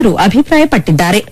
ಅವರು ಅಭಿಪ್ರಾಯಪಟ್ಟಿದ್ದಾರೆ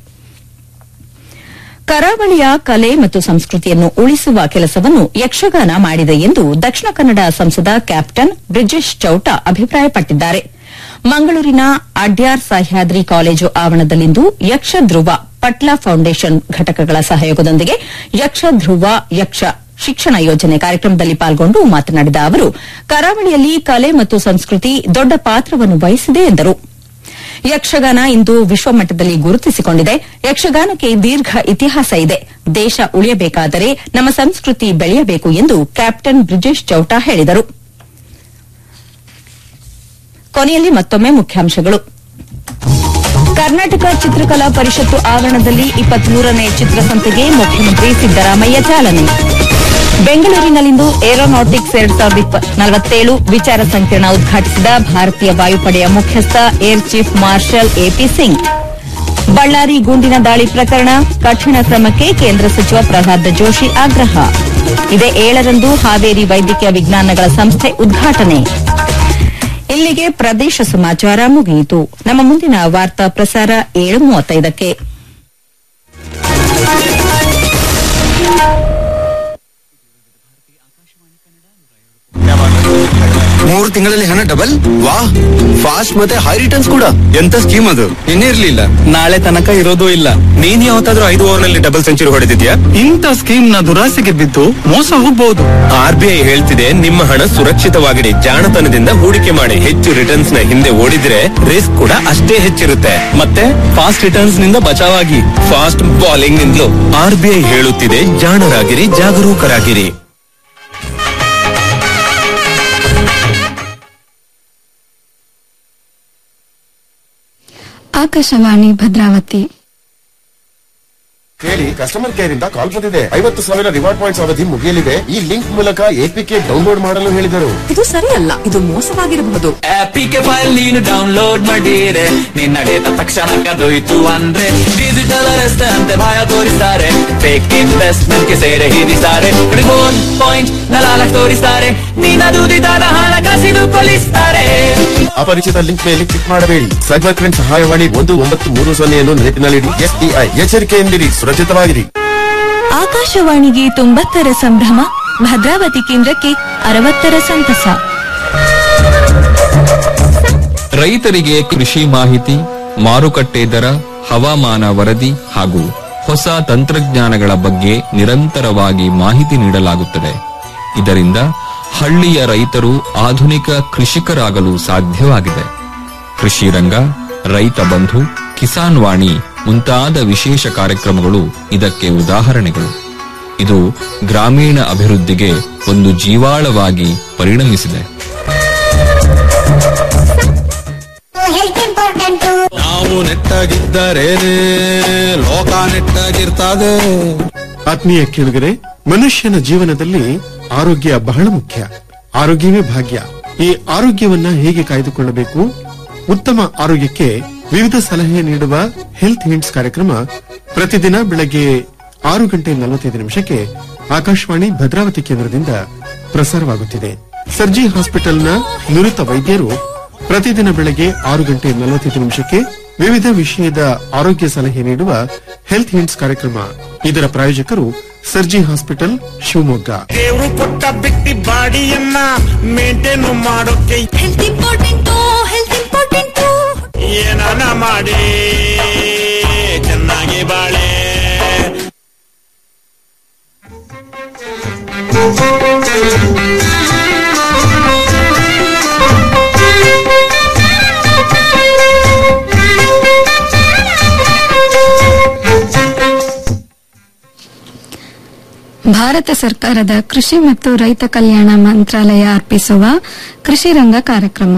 ಕರಾವಳಿಯ ಕಲೆ ಮತ್ತು ಸಂಸ್ಕೃತಿಯನ್ನು ಉಳಿಸುವ ಕೆಲಸವನ್ನು ಯಕ್ಷಗಾನ ಮಾಡಿದೆ ಎಂದು ದಕ್ಷಿಣ ಕನ್ನಡ ಸಂಸದ ಕ್ಯಾಪ್ಟನ್ ಬ್ರಿಜೇಶ್ ಚೌಟ ಅಭಿಪ್ರಾಯಪಟ್ಟಿದ್ದಾರೆ ಮಂಗಳೂರಿನ ಅಡ್ಯಾರ್ ಸಹ್ಯಾದ್ರಿ ಕಾಲೇಜು ಆವರಣದಲ್ಲಿಂದು ಯಕ್ಷಧ್ರುವ ಪಟ್ಲ ಫೌಂಡೇಶನ್ ಘಟಕಗಳ ಸಹಯೋಗದೊಂದಿಗೆ ಯಕ್ಷಧ್ರುವ ಯಕ್ಷ ಶಿಕ್ಷಣ ಯೋಜನೆ ಕಾರ್ಯಕ್ರಮದಲ್ಲಿ ಪಾಲ್ಗೊಂಡು ಮಾತನಾಡಿದ ಅವರು ಕರಾವಳಿಯಲ್ಲಿ ಕಲೆ ಮತ್ತು ಸಂಸ್ಕೃತಿ ದೊಡ್ಡ ಪಾತ್ರವನ್ನು ವಹಿಸಿದೆ ಎಂದರು ಯಕ್ಷಗಾನ ಇಂದು ವಿಶ್ವಮಟ್ಟದಲ್ಲಿ ಗುರುತಿಸಿಕೊಂಡಿದೆ ಯಕ್ಷಗಾನಕ್ಕೆ ದೀರ್ಘ ಇತಿಹಾಸ ಇದೆ ದೇಶ ಉಳಿಯಬೇಕಾದರೆ ನಮ್ಮ ಸಂಸ್ಕೃತಿ ಬೆಳೆಯಬೇಕು ಎಂದು ಕ್ಯಾಪ್ಟನ್ ಬ್ರಿಜೇಶ್ ಚೌಟ ಹೇಳಿದರು ಕೊನೆಯಲ್ಲಿ ಮತ್ತೊಮ್ಮೆ ಮುಖ್ಯಾಂಶಗಳು ಕರ್ನಾಟಕ ಚಿತ್ರಕಲಾ ಪರಿಷತ್ತು ಆವರಣದಲ್ಲಿ ಇಪ್ಪತ್ಮೂರನೇ ಚಿತ್ರಸಂತೆಗೆ ಮುಖ್ಯಮಂತ್ರಿ ಸಿದ್ದರಾಮಯ್ಯ ಚಾಲನೆ ಬೆಂಗಳೂರಿನಲ್ಲಿಂದು ಏರೋನಾಟಿಕ್ಸ್ ಎರಡ್ ಸಾವಿರದ ನಲವತ್ತೇಳು ವಿಚಾರ ಸಂಕಿರಣ ಉದ್ಘಾಟಿಸಿದ ಭಾರತೀಯ ವಾಯುಪಡೆಯ ಮುಖ್ಯಸ್ಥ air chief marshal A P Singh Ballari ಗುಂಡಿನ ದಾಳಿ ಪ್ರಕರಣ ಕಠಿಣ ಕ್ರಮಕ್ಕೆ ಕೇಂದ್ರ ಸಚಿವ ಪ್ರಹ್ಲಾದ್ ಜೋಶಿ ಆಗ್ರಹ ಇದೇ ಏಳರಂದು ಹಾವೇರಿ ವೈದ್ಯಕೀಯ ವಿಜ್ಞಾನಗಳ ಸಂಸ್ಥೆ ಉದ್ಘಾಟನೆ ಇಲ್ಲಿಗೆ ಪ್ರದೇಶ ಸಮಾಚಾರ ಮುಗಿಯಿತು ನಮ್ಮ ಮುಂದಿನ ವಾರ್ತಾ ಪ್ರಸಾರ ಏಳು ಮೂವತ್ತೈದಕ್ಕೆ ಮೂರು ತಿಂಗಳಲ್ಲಿ ಹಣ ಡಬಲ್ ವಾ ಫಾಸ್ಟ್ ಮತ್ತೆ ಹೈ ರಿಟರ್ನ್ಸ್ ಕೂಡ ಎಂತ ಸ್ಕೀಮ್ ಅದು ಇನ್ನಿರ್ಲಿಲ್ಲ ನಾಳೆ ತನಕ ಇರೋದು ಇಲ್ಲ ನೀನ್ ಯಾವತ್ತಾದ್ರೂ ಐದು ಓವರ್ ನಲ್ಲಿ ಡಬಲ್ ಸೆಂಚುರಿ ಹೊಡೆದಿದ್ಯಾ ಇಂಥ ಸ್ಕೀಮ್ ನ ದುರಾಸೆಗೆ ಬಿದ್ದು ಮೋಸ ಹೋಗ್ಬಹುದು ಆರ್ ಬಿ ಐ ಹೇಳ್ತಿದೆ ನಿಮ್ಮ ಹಣ ಸುರಕ್ಷಿತವಾಗಿಡಿ ಜಾಣತನದಿಂದ ಹೂಡಿಕೆ ಮಾಡಿ ಹೆಚ್ಚು ರಿಟರ್ನ್ಸ್ ನ ಹಿಂದೆ ಓಡಿದ್ರೆ ರಿಸ್ಕ್ ಕೂಡ ಅಷ್ಟೇ ಹೆಚ್ಚಿರುತ್ತೆ ಮತ್ತೆ ಫಾಸ್ಟ್ ರಿಟರ್ನ್ಸ್ ನಿಂದ ಬಚಾವಾಗಿ ಫಾಸ್ಟ್ ಬಾಲಿಂಗ್ ನಿಂದಲೂ ಆರ್ ಬಿ ಐ ಹೇಳುತ್ತಿದೆ ಜಾಣರಾಗಿರಿ ಜಾಗರೂಕರಾಗಿರಿ ಆಕಾಶವಾಣಿ ಭದ್ರಾವತಿ ಕೇಳಿ ಕಸ್ಟಮರ್ ಕೇರ್ ಇಂದ ಕಾಲ್ ಬಂದಿದೆ ಐವತ್ತು ಸಾವಿರ ರಿವಾರ್ಡ್ ಪಾಯಿಂಟ್ಸ್ ಅವಧಿ ಮುಗಿಯಲಿದೆ ಈ ಲಿಂಕ್ ಮೂಲಕ ಎಪಿಕೆ ಡೌನ್ಲೋಡ್ ಮಾಡಲು ಹೇಳಿದರು ಇದು ಸರಿಯಲ್ಲ ಇದು ಮೋಸವಾಗಿರಬಹುದು ಆಪಿಗೆ ಫೈಲ್ ನೀನು ಡೌನ್ಲೋಡ್ ಮಾಡಿರೆ ನಿನ್ನ ಡೇಟಾ ತಕ್ಷಣ ಕದೋಯ್ತು ಅಂದ್ರೆ ಡಿಜಿಟಲ್ ಅರೆಸ್ಟ್ ಅಂತೆ ಭಯ ತೋರಿಸ್ತಾರೆ ಫೇಕ್ ಇನ್ವೆಸ್ಟ್ಮೆಂಟ್ ಗೆ ಸೇರೆ ಹಿಡಿಸ್ತಾರೆ ಫೋನ್ ಪಾಯಿಂಟ್ ನಲಾಲಕ್ ತೋರಿಸ್ತಾರೆ ನಿನ್ನ ದುಡಿದಾದ ಹಣ ಕಸಿದು ಕೊಲಿಸ್ತಾರೆ ಅಪರಿಚಿತ ಲಿಂಕ್ ಮೇಲೆ ಕ್ಲಿಕ್ ಮಾಡಬೇಡಿ ಸೈಬರ್ ಕ್ರೈಮ್ ಸಹಾಯವಾಣಿ ಒಂದು ಒಂಬತ್ತು ಮೂರು ಸೊನ್ನೆಯನ್ನು ನೆನಪಿನಲ್ಲಿಡಿ ಎಸ್ಬಿಐ ಎಚ್ಚರಿಕೆಯಿಂದಿರಿ ಸುರಕ್ಷಿತವಾಗಿರಿ ಆಕಾಶವಾಣಿಗೆ ತೊಂಬತ್ತರ ಸಂಭ್ರಮ ಭದ್ರಾವತಿ ಕೇಂದ್ರಕ್ಕೆ ಅರವತ್ತರ ಸಂತಸ ರೈತರಿಗೆ ಕೃಷಿ ಮಾಹಿತಿ ಮಾರುಕಟ್ಟೆ ದರ ಹವಾಮಾನ ವರದಿ ಹಾಗೂ ಹೊಸ ತಂತ್ರಜ್ಞಾನಗಳ ಬಗ್ಗೆ ನಿರಂತರವಾಗಿ ಮಾಹಿತಿ ನೀಡಲಾಗುತ್ತದೆ ಇದರಿಂದ ಹಳ್ಳಿಯ ರೈತರು ಆಧುನಿಕ ಕೃಷಿಕರಾಗಲು ಸಾಧ್ಯವಾಗಿದೆ ಕೃಷಿ ರಂಗ ರೈತ ಬಂಧು ಕಿಸಾನ್ ವಾಣಿ ಮುಂತಾದ ವಿಶೇಷ ಕಾರ್ಯಕ್ರಮಗಳು ಇದಕ್ಕೆ ಉದಾಹರಣೆಗಳು ಇದು ಗ್ರಾಮೀಣ ಅಭಿವೃದ್ಧಿಗೆ ಒಂದು ಜೀವಾಳವಾಗಿ ಪರಿಣಮಿಸಿದೆ ನಾವು ನೆಟ್ಟಾಗಿದ್ದರೇನೆ ಲೋಕ ನೆಟ್ಟಾಗಿರ್ತದೆ ಆತ್ಮೀಯ ಕೇಳುಗರೆ ಮನುಷ್ಯನ ಜೀವನದಲ್ಲಿ ಆರೋಗ್ಯ ಬಹಳ ಮುಖ್ಯ ಆರೋಗ್ಯವೇ ಭಾಗ್ಯ ಈ ಆರೋಗ್ಯವನ್ನ ಹೇಗೆ ಕಾಯ್ದುಕೊಳ್ಳಬೇಕು ಉತ್ತಮ ಆರೋಗ್ಯಕ್ಕೆ ವಿವಿಧ ಸಲಹೆ ನೀಡುವ ಹೆಲ್ತ್ ಹಿಂಟ್ಸ್ ಕಾರ್ಯಕ್ರಮ ಪ್ರತಿದಿನ ಬೆಳಗ್ಗೆ ಆರು ಗಂಟೆ ನಲವತ್ತೈದು ನಿಮಿಷಕ್ಕೆ ಆಕಾಶವಾಣಿ ಭದ್ರಾವತಿ ಕೇಂದ್ರದಿಂದ ಪ್ರಸಾರವಾಗುತ್ತಿದೆ ಸರ್ಜಿ ಹಾಸ್ಪಿಟಲ್ನ ನುರಿತ ವೈದ್ಯರು ಪ್ರತಿದಿನ ಬೆಳಗ್ಗೆ ಆರು ಗಂಟೆ ನಲವತ್ತೈದು ನಿಮಿಷಕ್ಕೆ ವಿವಿಧ ವಿಷಯದ ಆರೋಗ್ಯ ಸಲಹೆ ನೀಡುವ ಹೆಲ್ತ್ ಹಿಂಟ್ಸ್ ಕಾರ್ಯಕ್ರಮ ಇದರ ಪ್ರಾಯೋಜಕರು ಸರ್ಜಿ ಹಾಸ್ಪಿಟಲ್ ಶಿವಮೊಗ್ಗ ದೇವ್ರು ಕೊಟ್ಟ ಬಿಟ್ಟಿ ಬಾಡಿಯನ್ನ ಮೇಂಟೈನ್ ಮಾಡೋಕೆ ಹೆಲ್ತ್ ಇಂಪಾರ್ಟೆಂಟು ಹೆಲ್ತ್ ಇಂಪಾರ್ಟೆಂಟು ಏನಾನ ಮಾಡಿ ಚೆನ್ನಾಗಿ ಬಾಳೆ ಭಾರತ ಸರ್ಕಾರದ ಕೃಷಿ ಮತ್ತು ರೈತ ಕಲ್ಯಾಣ ಮಂತ್ರಾಲಯ ಅರ್ಪಿಸುವ ಕೃಷಿ ರಂಗ ಕಾರ್ಯಕ್ರಮ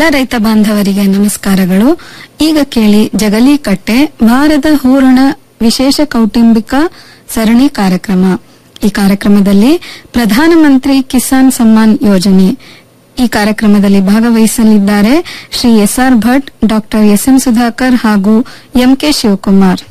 ರೈತ ಬಾಂಧವರಿಗೆ ನಮಸ್ಕಾರಗಳು ಈಗ ಕೇಳಿ ಜಗಲಿ ಕಟ್ಟೆ ವಾರದ ಹೂರಣ ವಿಶೇಷ ಕೌಟುಂಬಿಕ ಸರಣಿ ಕಾರ್ಯಕ್ರಮ ಈ ಕಾರ್ಯಕ್ರಮದಲ್ಲಿ ಪ್ರಧಾನಮಂತ್ರಿ ಕಿಸಾನ್ ಸಮ್ಮಾನ್ ಯೋಜನೆ ಈ ಕಾರ್ಯಕ್ರಮದಲ್ಲಿ ಭಾಗವಹಿಸಲಿದ್ದಾರೆ Shri S R Bhat doctor S M Sudhakar ಹಾಗೂ ಎಂಕೆ ಶಿವಕುಮಾರ್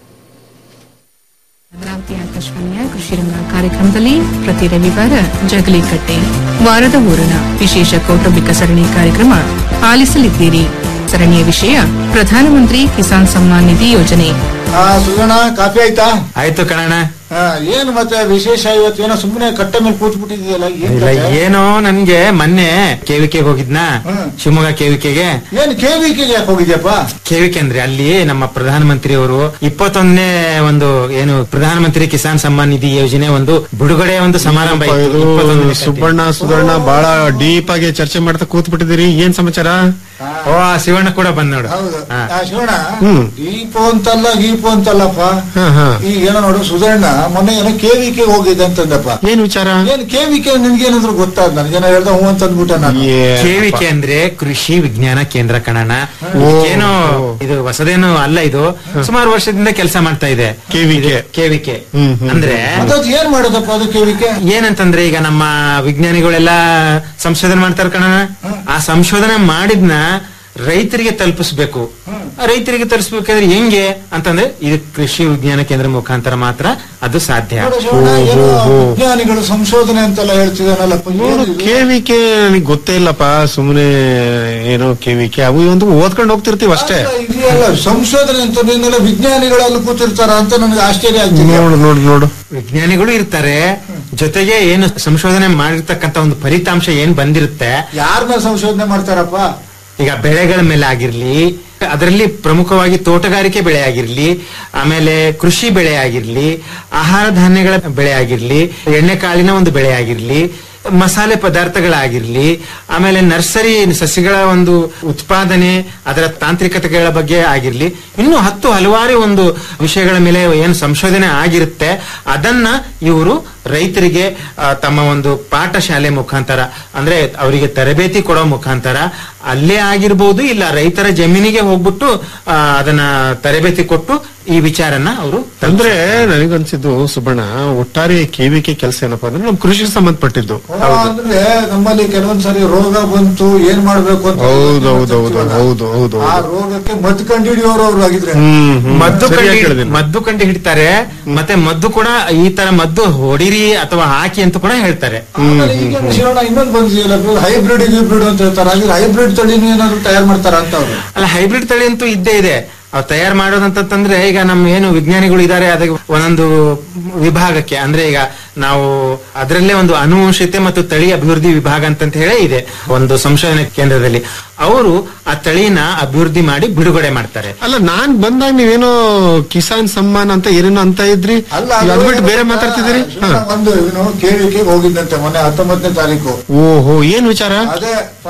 ಭದ್ರಾವತಿ ಆಕಾಶವಾಣಿಯ ಕೃಷಿ ರಂಗ ಕಾರ್ಯಕ್ರಮದಲ್ಲಿ ಪ್ರತಿ ರವಿವಾರ ಜಗಲಿ ಕಟ್ಟೆ ವಾರದ ಊರಣ ವಿಶೇಷ ಕೌಟುಂಬಿಕ ಸರಣಿ ಕಾರ್ಯಕ್ರಮ ಆಲಿಸಲಿದ್ದೀರಿ ಸರಣಿಯ ವಿಷಯ ಪ್ರಧಾನಮಂತ್ರಿ ಕಿಸಾನ್ ಸಮ್ಮಾನ್ ನಿಧಿ ಯೋಜನೆ ಸುಗಣ ಕಾಫಿ ಆಯ್ತಾ ಆಯ್ತು ಕಣಣ್ಣ ಆ, ಏನು ಮತ್ತೆ ವಿಶೇಷ ಇವತ್ತು ಏನೋ ಸುಮ್ಮನೆ ಕಟ್ಟೆ ಮೇಲೆ ಕೂತ್ ಬಿಟ್ಟಿದೆಯಲ್ಲ ಇಲ್ಲ ಏನೋ ನನ್ಗೆ ಮೊನ್ನೆ ಕೆವಿಕೆಗೆ ಹೋಗಿದ್ನ ಶಿವಮೊಗ್ಗ ಕೆವಿಕೆಗೆ ಏನ್ ಕೆವಿಕೆಗೆ ಯಾಕೆ ಹೋಗಿದ್ಯಪ್ಪ ಕೆವಿಕೆ ಅಂದ್ರೆ ಅಲ್ಲಿ ನಮ್ಮ ಪ್ರಧಾನಮಂತ್ರಿ ಅವರು ಇಪ್ಪತ್ತೊಂದನೇ ಒಂದು ಏನು ಪ್ರಧಾನಮಂತ್ರಿ ಕಿಸಾನ್ ಸಮ್ಮಾನ್ ನಿಧಿ ಯೋಜನೆ ಒಂದು ಬಿಡುಗಡೆ ಒಂದು ಸಮಾರಂಭ ಇತ್ತು. ಇದು 21ನೇ ತಾರೀಕು. ಸುಬ್ಬಣ್ಣ ಸುಧರ್ಣ ಬಹಳ ಡೀಪ್ ಆಗಿ ಚರ್ಚೆ ಮಾಡ್ತಾ ಕೂತ್ ಬಿಟ್ಟಿದ್ದೀರಿ ಏನ್ ಸಮಾಚಾರ ಓ ಆ ಶಿವಣ್ಣ ಕೂಡ ಬಂದ್ ನೋಡು ಹೌದು ಹಾ. ಆ, ಶಿವಣ್ಣ ಹ್ಮ್. ದೀಪ ಅಂತಲ್ಲ ಗೀಪ ಅಂತಲ್ಲಪ್ಪ ಹಾ, ಹಾ. ಈಗ ಏನೋ ನೋಡು ಸುಧರ್ಣ ಮೊನ್ನೆ ಏನೋ ಕೆವಿಕೆ ಹೋಗಿದೆ ಅಂತಂದಪ್ಪ ಏನ್ ವಿಚಾರ ಏನ್ ಕೆವಿಕೆ ನಿನ್ಗೇನಾದ್ರು ಗೊತ್ತಾದ್ ನನಗೇನೋ ಹೇಳ್ದ ಹ್ಞೂ ಅಂತ ಅಂದ್ಬಿಟ್ಟ ನಾನು ಕೆವಿಕೆ ಅಂದ್ರೆ ಕೃಷಿ ವಿಜ್ಞಾನ ಕೇಂದ್ರ ಕಣಣ್ಣ ಏನೋ ಇದು ಹೊಸದೇನು ಅಲ್ಲ ಇದು ಸುಮಾರು ವರ್ಷದಿಂದ ಕೆಲಸ ಮಾಡ್ತಾ ಇದೆ ಕೆವಿಕೆ ಕೆವಿಕೆ ಅಂದ್ರೆ ಅದದ್ ಏನ್ ಮಾಡೋದಪ್ಪ ಅದು ಕೆವಿಕೆ ಏನಂತಂದ್ರೆ ಈಗ ನಮ್ಮ ವಿಜ್ಞಾನಿಗಳೆಲ್ಲ ಸಂಶೋಧನೆ ಮಾಡ್ತಾರ ಕಣ ಆ ಸಂಶೋಧನೆ ಮಾಡಿದ್ನ ರೈತರಿಗೆ ತಲುಪಿಸ್ಬೇಕು ಆ ರೈತರಿಗೆ ತಲುಪಿಸ್ಬೇಕಾದ್ರೆ ಹೆಂಗೆ ಅಂತಂದ್ರೆ ಇದು ಕೃಷಿ ವಿಜ್ಞಾನ ಕೇಂದ್ರ ಮುಖಾಂತರ ಮಾತ್ರ ಅದು ಸಾಧ್ಯ ನೋಡು ಶಿವಣ್ಣ, ಏನೋ ವಿಜ್ಞಾನಿಗಳು ಸಂಶೋಧನೆ ಅಂತೆಲ್ಲ ಹೇಳ್ತಿದಾನಲ್ಲಪ್ಪ ಏನು ಇದು? ಕೆವಿಕೆ ನನಗೆ ಗೊತ್ತೇ ಇಲ್ಲಪ್ಪ ಸುಮ್ಮನೆ ಏನೋ ಕೆವಿಕೆ ಅವು ಒಂದು ಓದ್ಕೊಂಡು ಹೋಗ್ತಿರ್ತೀವಿ ಅಷ್ಟೇ ಅಲ್ಲ, ಇದೆಯಲ್ಲ ಸಂಶೋಧನೆ ಅಂತ ನೀನೆಲ್ಲ ವಿಜ್ಞಾನಿಗಳಲ್ಲಿ ಕೂತಿರ್ತಾರ ಅಂತ ನನಗೆ ಆಶ್ಚರ್ಯ ಆಗ್ತಿದೆ ನೋಡು ನೋಡು ನೋಡು ವಿಜ್ಞಾನಿಗಳು ಇರ್ತಾರೆ ಜೊತೆಗೆ ಏನು ಸಂಶೋಧನೆ ಮಾಡಿರ್ತಕ್ಕಂತ ಒಂದು ಫಲಿತಾಂಶ ಏನ್ ಬಂದಿರುತ್ತೆ ಯಾರ ಮೇಲೆ ಸಂಶೋಧನೆ ಮಾಡ್ತಾರಪ್ಪ ಈಗ ಬೆಳೆಗಳ ಮೇಲೆ ಆಗಿರ್ಲಿ ಅದರಲ್ಲಿ ಪ್ರಮುಖವಾಗಿ ತೋಟಗಾರಿಕೆ ಬೆಳೆ ಆಗಿರ್ಲಿ ಆಮೇಲೆ ಕೃಷಿ ಬೆಳೆ ಆಗಿರ್ಲಿ ಆಹಾರ ಧಾನ್ಯಗಳ ಬೆಳೆ ಆಗಿರ್ಲಿ ಎಣ್ಣೆಕಾಳಿನ ಒಂದು ಬೆಳೆ ಆಗಿರ್ಲಿ ಮಸಾಲೆ ಪದಾರ್ಥಗಳಾಗಿರ್ಲಿ ಆಮೇಲೆ ನರ್ಸರಿ ಸಸಿಗಳ ಒಂದು ಉತ್ಪಾದನೆ ಅದರ ತಾಂತ್ರಿಕತೆಗಳ ಬಗ್ಗೆ ಆಗಿರ್ಲಿ ಇನ್ನು ಹತ್ತು ಹಲವಾರು ಒಂದು ವಿಷಯಗಳ ಮೇಲೆ ಏನು ಸಂಶೋಧನೆ ಆಗಿರುತ್ತೆ ಅದನ್ನ ಇವರು ರೈತರಿಗೆ ಆ, ತಮ್ಮ ಒಂದು ಪಾಠಶಾಲೆ ಮುಖಾಂತರ ಅಂದ್ರೆ ಅವರಿಗೆ ತರಬೇತಿ ಕೊಡೋ ಮುಖಾಂತರ ಅಲ್ಲೇ ಆಗಿರ್ಬೋದು ಇಲ್ಲ ರೈತರ ಜಮೀನಿಗೆ ಹೋಗ್ಬಿಟ್ಟು ಆ, ಅದನ್ನ ತರಬೇತಿ ಕೊಟ್ಟು ಈ ವಿಚಾರನ ಅವರು ಅಂದ್ರೆ ನನಗನ್ಸಿದ್ದು ಸುಬ್ಬಣ್ಣ ಒಟ್ಟಾರೆ ಕೆವಿಕೆ ಕೆಲಸ ಏನಪ್ಪಾ ಅಂದ್ರೆ ನಮ್ ಕೃಷಿ ಸಂಬಂಧಪಟ್ಟಿದ್ದು ಆ, ಅಂದ್ರೆ ನಮ್ಮಲ್ಲಿ ಕೆಲವೊಂದ್ಸರಿ ರೋಗ ಬಂತು ಏನ್ ಮಾಡ್ಬೇಕು ಅಂತ ಹೌದು ಹೌದು ಹೌದು ಹೌದು ಹೌದು ಆ ರೋಗಕ್ಕೆ ಮದ್ದು ಕಂಡು ಹಿಡಿಯೋರು ಅವ್ರು ಆಗಿದ್ರೆ ಹ್ಮ್ ಹ್ಮ್. ಮದ್ದು ಸರಿಯಾಗಿ ಕಂಡು ಹೇಳಿದೆ. ಮದ್ದು ಕಂಡು ಹಿಡಿತಾರೆ ಮತ್ತೆ ಮದ್ದು ಕೂಡ ಈ ತರ ಮದ್ದು ಹೊಡಿರಿ ಅಥವಾ ಹಾಕಿ ಅಂತ ಕೂಡ ಹೇಳ್ತಾರೆ ಆಮೇಲೆ ಈಗ ಶಿವಣ್ಣ ಇನ್ನೊಂದು ಬಂದಿದೆಯಲ್ಲ ಹೈಬ್ರಿಡ್ ಹೈಬ್ರಿಡ್ ಅಂತ ಹೇಳ್ತಾರೆ ಹಾಗೆ ಹೈಬ್ರಿಡ್ ತಳಿನೂ ಏನಾದ್ರು ತಯಾರು ಮಾಡ್ತಾರ ಅಂತ ಅವ್ರು ಅಲ್ಲ ಹೈಬ್ರಿಡ್ ತಳಿ ಅಂತೂ ಇದ್ದೇ ಇದೆ ಅವ್ ತಯಾರು ಮಾಡೋದಂತಂದ್ರೆ ಈಗ ನಮ್ಮ ಏನು ವಿಜ್ಞಾನಿಗಳು ಇದ್ದಾರೆ ಅದಕ್ಕೆ ಒಂದೊಂದು ವಿಭಾಗಕ್ಕೆ ಅಂದ್ರೆ ಈಗ ನಾವು ಅದರಲ್ಲೇ ಒಂದು ಅನುವಂಶತೆ ಮತ್ತು ತಳಿ ಅಭಿವೃದ್ಧಿ ವಿಭಾಗ ಅಂತ ಹೇಳಿ ಇದೆ ಒಂದು ಸಂಶೋಧನಾ ಕೇಂದ್ರದಲ್ಲಿ ಅವರು ಆ ತಳಿನ ಅಭಿವೃದ್ಧಿ ಮಾಡಿ ಬಿಡುಗಡೆ ಮಾಡ್ತಾರೆ ಅಲ್ಲ ನಾನ್ ಬಂದಾಗ ನೀವೇನೋ ಕಿಸಾನ್ ಸಮ್ಮಾನ್ ಅಂತ ಏನೇನೋ ಅಂತ ಇದ್ರಿ ಅಲ್ಲ ಈಗ ಅದು ಅದ್ಬಿಟ್ಟು ಬೇರೆ ಏನಂತ ಮಾತಾಡ್ತಿದ್ದೀರಿ ಹಾ. ಶಿವಣ್ಣ, ಒಂದು ಇವನು ಕೇಳಿಕೆ ಹೋಗಿದ್ದಂತೆ ಮೊನ್ನೆ ಹತ್ತೊಂಬತ್ತನೇ ತಾರೀಕು ಓಹೋ ಏನ್ ವಿಚಾರ ಅದೇ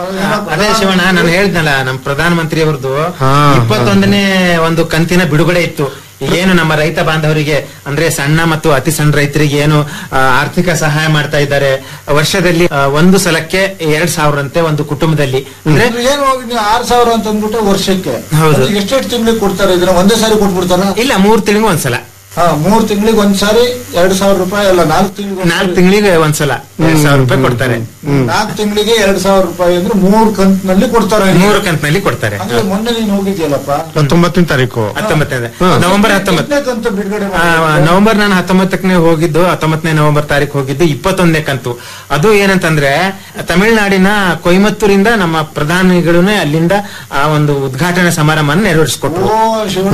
ಅದೇ ಶಿವಣ್ಣ ನಾನು ಹೇಳ್ದಲ್ಲ ನಮ್ಮ ಪ್ರಧಾನಮಂತ್ರಿ ಅವ್ರದ್ದು ಹಾ, ಇಪ್ಪತ್ತೊಂದನೇ ಒಂದು ಕಂತಿನ ಬಿಡುಗಡೆ ಇತ್ತು ಏನು ನಮ್ಮ ರೈತ ಬಾಂಧವರಿಗೆ ಅಂದ್ರೆ ಸಣ್ಣ ಮತ್ತು ಅತಿ ಸಣ್ಣ ರೈತರಿಗೆ ಏನು ಆ, ಆರ್ಥಿಕ ಸಹಾಯ ಮಾಡ್ತಾ ಇದ್ದಾರೆ ವರ್ಷದಲ್ಲಿ ಆ, ಒಂದು ಸಲಕ್ಕೆ ಎರಡ್ ಸಾವಿರಂತೆ ಒಂದು ಕುಟುಂಬದಲ್ಲಿ ಅಂದ್ರೆ ಅಂದ್ರೆ ಏನು ಹೋಗಿ ನೀವು ಆರ್ ಸಾವಿರ ಅಂತ ಅಂದ್ಬಿಟ್ಟು ವರ್ಷಕ್ಕೆ ಹೌದು. ಅದು ಎಷ್ಟೆಷ್ಟು ತಿಂಗಳಿಗೆ ಕೊಡ್ತಾರೆ ಇದನ್ನ ಒಂದೇ ಸಾರಿ ಕೊಟ್ಬಿಡ್ತಾರ ಇಲ್ಲ ಮೂರ್ ತಿಂಗಳಿಗೆ ಒಂದ್ಸಲ ಹಾ ಮೂರ್ ತಿಂಗಳಿಗೆ ಒಂದ್ಸಾರಿ ಎರಡ್ ಸಾವಿರ ರೂಪಾಯಿ ಅಲ್ಲ ನಾಲ್ಕು ತಿಂಗಳಿಗೆ ನಾಲ್ಕು ತಿಂಗಳಿಗೆ ಒಂದ್ಸಲ ಎರಡ್ ಸಾವಿರ ರೂಪಾಯಿ ಕೊಡ್ತಾರೆ ನಾಲ್ಕು ತಿಂಗಳಿಗೆ ಎರಡ್ ಸಾವಿರ ರೂಪಾಯಿ ಅಂದ್ರೆ ಮೂರ್ ಕಂತಿನಲ್ಲಿ ಕೊಡ್ತಾರೆ ಮೂರು ಕಂತಿನಲ್ಲಿ ಕೊಡ್ತಾರೆ ಅಂದ್ರೆ ಮೊನ್ನೆ ನೀನ್ ಹೋಗಿದ್ಯಲ್ಲಪ್ಪ ಹತ್ತೊಂಬತ್ತನೇ ತಾರೀಕು ಹತ್ತೊಂಬತ್ತನೇ ಹಾ. ನವೆಂಬರ್ ಹತ್ತೊಂಬತ್ತು ಎಷ್ಟನೇ ಕಂತು ಬಿಡುಗಡೆ ಆ, ಮಾಡ್ತಾರೆ? ನವೆಂಬರ್ ನಾನು ಹತ್ತೊಂಬತ್ತನೇ ಹೋಗಿದ್ದು ಹತ್ತೊಂಬತ್ತನೇ ನವೆಂಬರ್ ತಾರೀಕು ಹೋಗಿದ್ದು ಇಪ್ಪತ್ತೊಂದನೇ ಕಂತು ಅದು ಏನಂತಂದ್ರೆ ತಮಿಳುನಾಡಿನ ಕೊಯಮತ್ತೂರಿಂದ ನಮ್ಮ ಪ್ರಧಾನಿಗಳು ಅಲ್ಲಿಂದ ಆ ಒಂದು ಉದ್ಘಾಟನಾ ಸಮಾರಂಭ ನೆರವೇರಿಸಿಕೊಟ್ರು ಓ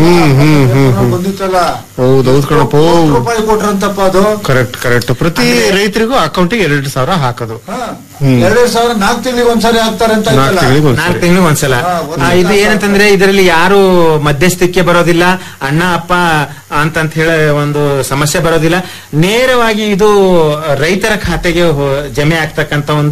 ಶಿವಣ್ಣ ಬಂದಿತ್ತಲ್ಲ ಹೌದೌದು ಕಣಪ್ಪ ಕೋಟಿ ರೂಪಾಯಿ ಕೊಟ್ರಂತಪ್ಪ ಅದು ಕರೆಕ್ಟ್ ಕರೆಕ್ಟ್ ಪ್ರತಿ ರೈತರಿಗೂ ಅಕೌಂಟಿಗೆ ಎರಡು ಸಾವಿರ ಹಾಕೋದು ಹಾ. ಹ್ಮ್. ಎರಡೆರಡು ಸಾವಿರ ನಾಲ್ಕು ತಿಂಗಳಿಗೆ ಒಂದ್ಸಾರಿ ಹಾಕ್ತಾರೆ ಅಂತ ನಾಲ್ಕು ಆಯ್ತಲ್ಲ? ತಿಂಗಳಿಗೆ ನಾಲ್ಕು ಒಂದ್ಸರಿ ತಿಂಗಳು ಒಂದ್ಸಲ ಹಾ, ಒಂದು ಆ, ಇದು ನಾಲ್ಕು ಏನಂತಂದ್ರೆ ಇದರಲ್ಲಿ ಯಾರು ಮಧ್ಯಸ್ಥಿಕೆ ಬರೋದಿಲ್ಲ ಅಣ್ಣ ಅಪ್ಪ ಅಂತಂತ ಹೇಳಿ ಒಂದು ಸಮಸ್ಯೆ ಬರೋದಿಲ್ಲ ನೇರವಾಗಿ ಇದು ರೈತರ ಖಾತೆಗೆ ಹೋ- ಜಮೆ ಆಗ್ತಕ್ಕಂತ ಒಂದು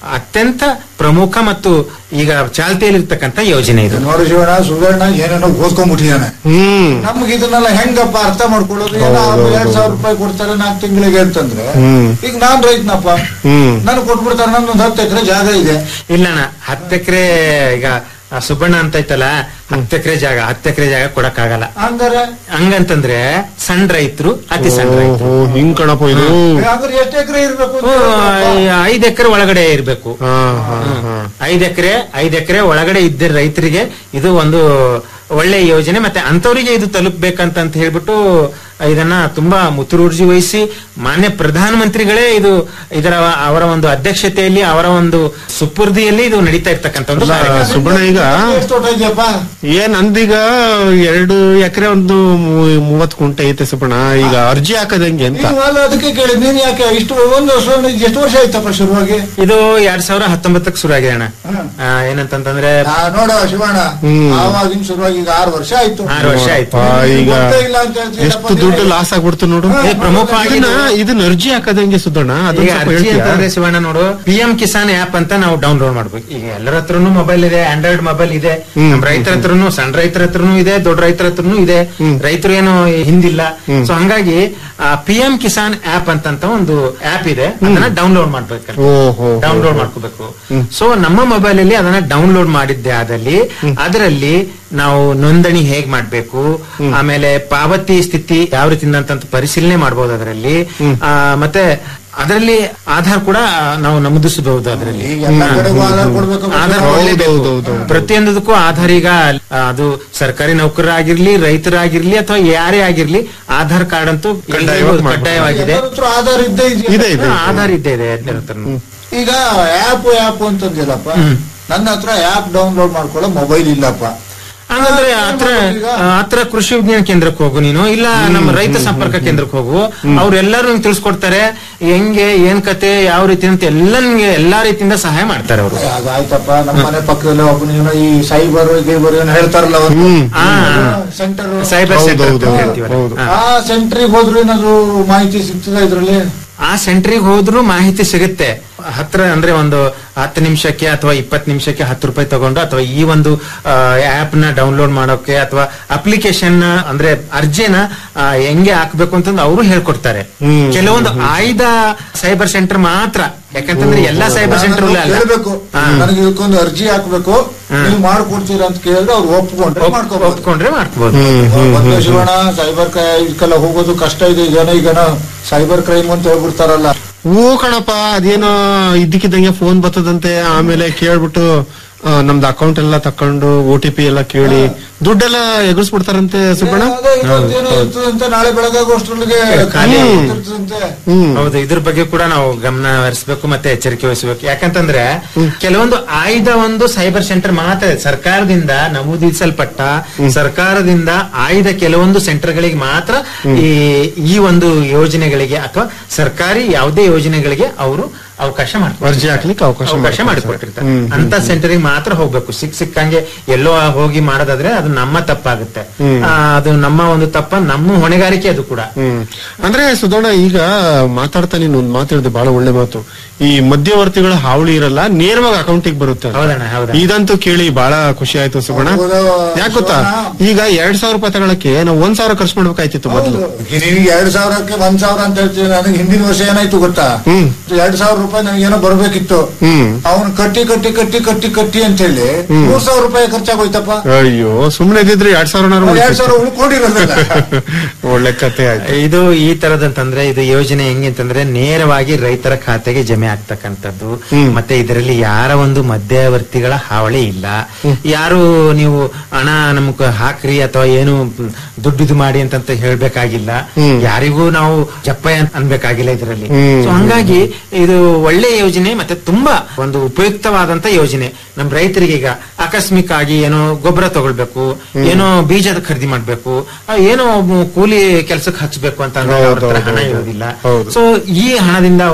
ಅತ್ಯಂತ ಪ್ರಮುಖ ಮತ್ತು ಈಗ ಚಾಲ್ತಿಯಲ್ಲಿರ್ತಕ್ಕಂಥ ಯೋಜನೆ ಇದು ನೋಡಿ ಶಿವಣ್ಣ ಸುಧಣ್ಣ ಏನೇನೋ ಓದ್ಕೊಂಡ್ಬಿಟ್ಟಿದ್ದಾನೆ ಹ್ಮ್ ನಮ್ಗೆ ಇದನ್ನೆಲ್ಲ ಹೆಂಗಪ್ಪ ಅರ್ಥ ಮಾಡ್ಕೊಳ್ಳೋದು ಏನೋ ಹೌದು, ಎರಡ್ ಹೌದು. ಸಾವಿರ ರೂಪಾಯಿ ಕೊಡ್ತಾರೆ ನಾಲ್ಕು ತಿಂಗಳಿಗೆ ಅಂತಂದ್ರೆ ಹ್ಮ್. ಈಗ ನಾನ್ ರೈತನಪ್ಪ ಹ್ಮ್ ನನಗೆ ಕೊಟ್ಬಿಡ್ತಾರೆ ನಂದೊಂದು ಹತ್ತು ಎಕರೆ ಜಾಗ ಇದೆ ಇಲ್ಲಣ್ಣ ಹತ್ತು ಎಕರೆ ಈಗ ಆ ಸುಬ್ಬಣ್ಣ ಅಂತ ಐತಲ್ಲ ಹತ್ತು ಎಕರೆ ಜಾಗ ಹತ್ತು ಎಕರೆ ಜಾಗ ಕೊಡಕ್ಕಾಗಲ್ಲ ಹಂಗಾರೆ ಹಂಗಂತಂದ್ರೆ ಸಣ್ಣ ರೈತರು ಅತಿ ಸಣ್ಣ ರೈತರು ಓ ಹಿಂಗ್ ಕಣಪ್ಪ ಇದು ಹಂಗಾರೆ ಎಷ್ಟು ಎಕರೆ ಇರ್ಬೇಕು ಅಂತ ಹ್ಮ್, ಹೇಳ್ಬೇಕಪ್ಪ? ಐದ್ ಎಕರೆ ಒಳಗಡೆ ಇರ್ಬೇಕು ಹಾ ಹಾ ಹಾ ಐದ್ ಎಕರೆ ಐದ್ ಎಕರೆ ಒಳಗಡೆ ಇದ್ದ ರೈತರಿಗೆ ಇದು ಒಂದು ಒಳ್ಳೆ ಯೋಜನೆ ಮತ್ತೆ ಅಂತವರಿಗೆ ಇದು ತಲುಪಬೇಕಂತ ಅಂತ ಹೇಳ್ಬಿಟ್ಟು ಇದನ್ನ ತುಂಬಾ ಮುತುರ್ಜಿ ವಹಿಸಿ ಮಾನ್ಯ ಪ್ರಧಾನಮಂತ್ರಿಗಳೇ ಇದು ಇದರ ಅವರ ಒಂದು ಅಧ್ಯಕ್ಷತೆಯಲ್ಲಿ ಅವರ ಒಂದು ಸುಪುರ್ದಿಯಲ್ಲಿ ಇದು ನಡೀತಾ ಇರ್ತಕ್ಕಂಥ ಒಂದು ಅಲ್ಲ, ಕಾರ್ಯಕ್ರಮ. ಸುಬ್ಬಣ್ಣ ಈಗ ಎಷ್ಟು ತೋಟ ಇದೆಯಪ್ಪ ಏನ್ ನಂದೀಗ ಎರಡು ಎಕರೆ ಒಂದು ಮೂ- ಮೂವತ್ ಕುಂಟೆ ಐತೆ ಸುಬ್ಬಣ್ಣ ಈಗ ಅರ್ಜಿ ಹಾಕದಂಗೆ ಅಂತ ನೀವು ಅಲ್ಲ ಅದಕ್ಕೆ ಕೇಳಿ ನೀನ್ ಯಾಕೆ ಇಷ್ಟು ಒಂದು ವರ್ಷ ಎಷ್ಟು ವರ್ಷ ಆಯ್ತಪ್ಪ ಶುರುವಾಗಿ ಇದು ಎರಡ್ ಸಾವಿರ ಹತ್ತೊಂಬತ್ತಕ್ಕೆ ಶುರು ಆಗಿದೆ ಅಣ್ಣ ಆ, ಏನಂತಂದ್ರೆ ಆ, ನೋಡ ಶಿವಣ್ಣ ಆವಾಗಿನ ಶುರುವಾಗಿ ಈಗ ಆರು ವರ್ಷ ಆಯ್ತು ಆರು ವರ್ಷ ಆಯ್ತು ಆ, ಈಗ ಗೊತ್ತೇ ಇಲ್ಲ ಅಂತ ಹೇಳ್ತೀರಪ್ಪ ಎಷ್ಟು ನೀವು. ದುಡ್ಡು ಲಾಸ್ ಆಗ್ಬಿಡ್ತು ನೋಡು ಏ, ಪ್ರಮುಖವಾಗಿ ಇದನ್ನ ಇದನ್ನ ಅರ್ಜಿ ಹಾಕದಂಗೆ ಸುದ್ದಣ್ಣ ಅದನ್ನ ಈಗ ಸ್ವಲ್ಪ ಅರ್ಜಿ ಹೇಳ್ತೀಯಾ? ಅಂತಂದ್ರೆ ಶಿವಣ್ಣ ನೋಡು ಪಿ ಎಂ ಕಿಸಾನ್ ಆಪ್ ಅಂತ ನಾವು ಡೌನ್ಲೋಡ್ ಮಾಡ್ಬೇಕು ಈಗ ಎಲ್ಲರ ಹತ್ರನು ಮೊಬೈಲ್ ಇದೆ ಆಂಡ್ರಾಯ್ಡ್ ಮೊಬೈಲ್ ಇದೆ ನಮ್ ರೈತರ ಹತ್ರನು ಸಣ್ಣ ರೈತರ ಹತ್ರನು ಇದೆ ದೊಡ್ಡ ರೈತರ ಹತ್ರನು ಇದೆ ರೈತರು ಏನು ಹಿಂದಿಲ್ಲ ಸೊ ಹಂಗಾಗಿ ಪಿ ಎಂ ಕಿಸಾನ್ ಆಪ್ ಅಂತಂತ ಒಂದು ಆಪ್ ಇದೆ ಅದನ್ನ ಡೌನ್ಲೋಡ್ ಮಾಡ್ಬೇಕು ಓಹೋ ಡೌನ್ಲೋಡ್ ಮಾಡ್ಕೋಬೇಕು ಸೊ ನಮ್ಮ ಮೊಬೈಲ್ ಅಲ್ಲಿ ಅದನ್ನ ಡೌನ್ಲೋಡ್ ಮಾಡಿದ್ದೆ ಆದಲ್ಲಿ ಅದರಲ್ಲಿ ನಾವು ನೋಂದಣಿ ಹೇಗ್ ಮಾಡ್ಬೇಕು ಆಮೇಲೆ ಪಾವತಿ ಸ್ಥಿತಿ ಯಾವ ರೀತಿಯಿಂದ ಅಂತ ಪರಿಶೀಲನೆ ಮಾಡಬಹುದು ಅದರಲ್ಲಿ ಆ, ಮತ್ತೆ ಅದರಲ್ಲಿ ಆಧಾರ್ ಕೂಡ ನಾವು ನಮೂದಿಸಬಹುದು ಅದರಲ್ಲಿ ಈಗ ಎಲ್ಲ ಕಡೆಗೂ ಆಧಾರ್ ಕೊಡ್ಬೇಕು ಆಧಾರ್ ಹೌದು, ಕೊಡ್ಲೇಬೇಕು. ಹೌದು, ಹೌದು, ಹೌದು. ಪ್ರತಿಯೊಂದಕ್ಕೂ ಆಧಾರ್ ಈಗ ಆ, ಅದು ಸರ್ಕಾರಿ ನೌಕರರಾಗಿರ್ಲಿ ರೈತರಾಗಿರ್ಲಿ ಅಥವಾ ಯಾರೇ ಆಗಿರ್ಲಿ ಆಧಾರ್ ಕಾರ್ಡ್ ಅಂತೂ ಕಡ್ಡಾಯವಾಗಿ ಎಲ್ರಿಗೂ ಮಾಡ್ಬೇಕು. ಕಡ್ಡಾಯವಾಗಿದೆ ಎಲ್ಲರ ಹತ್ರ ಆಧಾರ್ ಇದ್ದೇ ಇದೆಯಲ್ಲ? ಇದೆ ಇದೆ ಆಧಾರ್ ಇದ್ದೇ ಇದೆ ಎಲ್ಲರ ಹತ್ರನೂ. ಈಗ ಆಪ್ ಆಪ್ ಅಂತಂದಿಲ್ಲಪ್ಪ ನನ್ನ ಹತ್ರ ಆಪ್ ಡೌನ್ಲೋಡ್ ಮಾಡ್ಕೊಳ್ಳೋ ಮೊಬೈಲ್ ಇಲ್ಲಪ್ಪ ಹಂಗಂದ್ರೆ ಹತ್ರ ಹತ್ರ ಕೃಷಿ ವಿಜ್ಞಾನ ಕೇಂದ್ರಕ್ಕೆ ಹೋಗು ನೀನು ಇಲ್ಲ ನಮ್ಮ ರೈತ ಸಂಪರ್ಕ ಕೇಂದ್ರಕ್ಕೆ ಹೋಗು ಅವ್ರೆಲ್ಲರೂ ನಿಂಗೆ ತಿಳಿಸ್ಕೊಡ್ತಾರೆ ಹೆಂಗೆ ಏನ್ ಕತೆ ಯಾವ ರೀತಿ ಅಂತ ಎಲ್ಲ ನಿಮ್ಗೆ ಎಲ್ಲಾ ರೀತಿಯಿಂದ ಸಹಾಯ ಮಾಡ್ತಾರೆ ಅವರು ಆಯ್ತಪ್ಪ ನಮ್ಮ ಮನೆ ಪಕ್ಕದಲ್ಲಿ ಒಬ್ಬನಿಗೆ ಈ ಸೈಬರ್ ಗೈಬರ್ ಏನೋ ಹೇಳ್ತಾರಲ್ಲ ಅವರು ಸೆಂಟರ್ ಸೈಬರ್ ಹೌದು, ಸೆಂಟರ್ ಹೌದು, ಅಂತ ಹೇಳ್ತೀವಲ್ಲ. ಹೌದು. ಹಾ. ಆ ಸೆಂಟ್ರಿಗೆ ಹೋದ್ರು ಏನಾದ್ರು ಮಾಹಿತಿ ಸಿಗ್ತದ ಇದ್ರಲ್ಲಿ ಆ ಸೆಂಟ್ರಿಗೆ ಹೋದ್ರು ಮಾಹಿತಿ ಸಿಗುತ್ತೆ ಹತ್ರ ಅಂದ್ರೆ ಒಂದು ಹತ್ತು ನಿಮಿಷಕ್ಕೆ ಅಥವಾ ಇಪ್ಪತ್ತು ನಿಮಿಷಕ್ಕೆ ಹತ್ತು ರೂಪಾಯಿ ತಗೊಂಡು ಅಥವಾ ಈ ಒಂದು ಆಪ್ ನ ಡೌನ್ಲೋಡ್ ಮಾಡೋಕೆ ಅಥವಾ ಅಪ್ಲಿಕೇಶನ್ ಅಂದ್ರೆ ಅರ್ಜಿನ ಆ, ಹೆಂಗೆ ಹಾಕ್ಬೇಕು ಅಂತಂದು ಅವರು ಹೇಳ್ಕೊಡ್ತಾರೆ ಕೆಲವೊಂದು ಆಯ್ದ ಸೈಬರ್ ಸೆಂಟರ್ ಮಾತ್ರ ಯಾಕಂತಂದ್ರೆ ಎಲ್ಲಾ ಸೈಬರ್ ಸೆಂಟರ್ ಅಲ್ಲ ಹೇಳ್ಬೇಕು ನನಗೆ ಇದಕ್ಕೊಂದು ಅರ್ಜಿ ಹಾಕ್ಬೇಕು ನೀವು ಮಾಡ್ಕೊಡ್ತೀರಾ ಅಂತ ಕೇಳಿದ್ರೆ ಅವ್ರು ಒಪ್ಕೊಂಡ್ರೆ ಮಾಡ್ಕೋಬಹುದು ಒಪ್ಕೊಂಡ್ರೆ ಮಾಡ್ಕೋಬಹುದು ಒಂದು ಶಿವಣ್ಣ ಸೈಬರ್ ಇದಕ್ಕೆಲ್ಲ ಹೋಗೋದು ಕಷ್ಟ ಇದೆ ಈಗೇನೋ ಈಗೇನೋ ಸೈಬರ್ ಕ್ರೈಮ್ ಅಂತ ಹೇಳ್ಬಿಡ್ತಾರಲ್ಲ ಓ ಕಣಪ್ಪ ಅದೇನೋ ಇದ್ದಕ್ಕಿದ್ದಂಗೆ ಫೋನ್ ಬರ್ತದಂತೆ ಆಮೇಲೆ ಕೇಳ್ಬಿಟ್ಟು ಆ, ನಮ್ದು ಅಕೌಂಟ್ ಎಲ್ಲ ತಕೊಂಡು ಓ ಟಿ ಪಿ ಎಲ್ಲ ಕೇಳಿ ದುಡ್ಡೆಲ್ಲ ಎಗರಿಸ್ಬಿಡ್ತಾರಂತೆ ಸುಬ್ಬಣ್ಣ ಅದೇ ಇವತ್ತೇನೋ ಇರ್ತದಂತೆ ನಾಳೆ ಬೆಳಗ್ಗೆ ಆಗೋಷ್ಟ್ರೊಳಗೆ ಖಾಲಿ ಇರ್ತದಂತೆ ಹೌದು ಇದ್ರ ಬಗ್ಗೆ ಕೂಡ ನಾವು ಗಮನ ಹರಿಸಬೇಕು ಮತ್ತೆ ಎಚ್ಚರಿಕೆ ವಹಿಸಬೇಕು ಯಾಕಂತಂದ್ರೆ ಕೆಲವೊಂದು ಆಯ್ದ ಒಂದು ಸೈಬರ್ ಸೆಂಟರ್ ಮಾತ್ರ ಇದೆ. ಸರ್ಕಾರದಿಂದ ನಮೂದಿಸಲ್ಪಟ್ಟ ಸರ್ಕಾರದಿಂದ ಆಯ್ದ ಕೆಲವೊಂದು ಸೆಂಟರ್ಗಳಿಗೆ ಮಾತ್ರ ಈ ಈ ಒಂದು ಯೋಜನೆಗಳಿಗೆ ಅಥವಾ ಸರ್ಕಾರಿ ಯಾವುದೇ ಯೋಜನೆಗಳಿಗೆ ಅವರು ಅವಕಾಶ ಮಾಡ್ತಾರೆ ಅರ್ಜಿ ಹಾಕ್ಲಿಕ್ಕೆ ಅವಕಾಶ ಅವಕಾಶ ಮಾಡ್ಕೊಡ್ತಾರೆ. ಮಾಡಿಕೊಟ್ಟಿರ್ತಾರೆ ಹ್ಮ್, ಅಂತ ಸೆಂಟರ್ಗೆ ಮಾತ್ರ ಹೋಗ್ಬೇಕು ಸಿಕ್ ಸಿಕ್ಕಂಗೆ ಎಲ್ಲೋ ಹೋಗಿ ಮಾಡೋದಾದ್ರೆ ಅದು ನಮ್ಮ ತಪ್ಪಾಗುತ್ತೆ ಆ, ಅದು ನಮ್ಮ ಒಂದು ತಪ್ಪ ನಮ್ಮ ಹೊಣೆಗಾರಿಕೆ ಅದು ಕೂಡ ಹ್ಮ್ ಅಂದ್ರೆ ಸುಧೋಣ ಈಗ ಮಾತಾಡ್ತಾ ನೀನು ಒಂದ್ ಮಾತಾಡಿದೆ ಬಹಳ ಒಳ್ಳೆ ಮಾತು ಈ ಮಧ್ಯವರ್ತಿಗಳ ಹಾವಳಿ ಇರಲ್ಲ ನೇರವಾಗಿ ಅಕೌಂಟಿಗೆ ಬರುತ್ತೆ ಅಂತ. ಹೌದಣ್ಣ ಹೌದಾ ಇದಂತೂ ಕೇಳಿ ಬಹಳ ಖುಷಿ ಆಯ್ತು ಸುಬ್ಬಣ್ಣ ಹೌದು, ಯಾಕೆ ಗೊತ್ತಾ ಈಗ ಎರಡ್ ಸಾವಿರ ರೂಪಾಯಿ ತಗೊಳಕ್ಕೆ ನಾವು ಒಂದ್ ಸಾವಿರ ಖರ್ಚು ಮಾಡ್ಬೇಕಾಯ್ತಿತ್ತು ಮೊದ್ಲು ನಿನಗೆ ಎರಡ್ ಸಾವಿರಕ್ಕೆ ಒಂದ್ ಸಾವಿರ ಅಂತ ಹೇಳ್ತೀನಿ ನನಗೆ ಹಿಂದಿನ ವರ್ಷ ಏನಾಯ್ತು ಗೊತ್ತಾ ಹ್ಮ್. ಎರಡ್ ಸಾವಿರ ರೂಪಾಯಿ ನನಗೆ ಏನೋ ಬರ್ಬೇಕಿತ್ತು ಹ್ಮ್ ಅವನು ಕಟ್ಟಿ ಕಟ್ಟಿ ಕಟ್ಟಿ ಕಟ್ಟಿ ಕಟ್ಟಿ ಅಂತ ಹೇಳಿ ಮೂರ್ ಸಾವಿರ ರೂಪಾಯಿ ಖರ್ಚಾಗೋಯ್ತಪ್ಪ ಅಯ್ಯೋ ಸುಮ್ನೆ ಇದ್ದಿದ್ರೆ ಎರಡ್ ಸಾವಿರ ಎರಡ್ ಸಾವಿರ ಉಳ್ಕೊಂಡಿರೋದಲ್ಲ ಒಳ್ಳೆ ಕತೆ ಆಯ್ತು ಇದು ಈ ತರದಂತಂದ್ರೆ ಇದು ಯೋಜನೆ ಹೆಂಗೆ ಅಂತಂದ್ರೆ ನೇರವಾಗಿ ರೈತರ ಖಾತೆಗೆ ಜಮೆ ಆಗ್ತಕ್ಕಂಥದ್ದು ಮತ್ತೆ ಇದರಲ್ಲಿ ಯಾರ ಒಂದು ಮಧ್ಯವರ್ತಿಗಳ ಹಾವಳಿ ಇಲ್ಲ ಯಾರು ನೀವು ಹಣ ನಮ್ಗೆ ಹಾಕ್ರಿ ಅಥವಾ ಏನು ದುಡ್ಡು ಇದು ಮಾಡಿ ಅಂತಂತ ಹೇಳ್ಬೇಕಾಗಿಲ್ಲ ಯಾರಿಗೂ ನಾವು ಜಪ್ಪ ಅಂತ ಅನ್ಬೇಕಾಗಿಲ್ಲ ಇದರಲ್ಲಿ ಸೊ ಹಂಗಾಗಿ ಇದು ಒಳ್ಳೆ ಯೋಜನೆ ಮತ್ತೆ ತುಂಬಾ ಒಂದು ಉಪಯುಕ್ತವಾದಂತ ಯೋಜನೆ ನಮ್ ರೈತರಿಗೆ ಈಗ ಆಕಸ್ಮಿಕ ಆಗಿ ಏನೋ ಗೊಬ್ಬರ ತಗೊಳ್ಬೇಕು ಏನೋ ಬೀಜದ ಖರೀದಿ ಮಾಡ್ಬೇಕು ಆ, ಏನೋ ಒಬ್ಬ ಕೂಲಿ ಕೆಲಸಕ್ಕೆ ಹಚ್ಬೇಕು ಅಂತ ಅಂದ್ರೆ ಅವ್ರ ಹತ್ರ ಹಣ ಇರೋದಿಲ್ಲ ಸೊ ಈ ಹಣದಿಂದ ಅವರು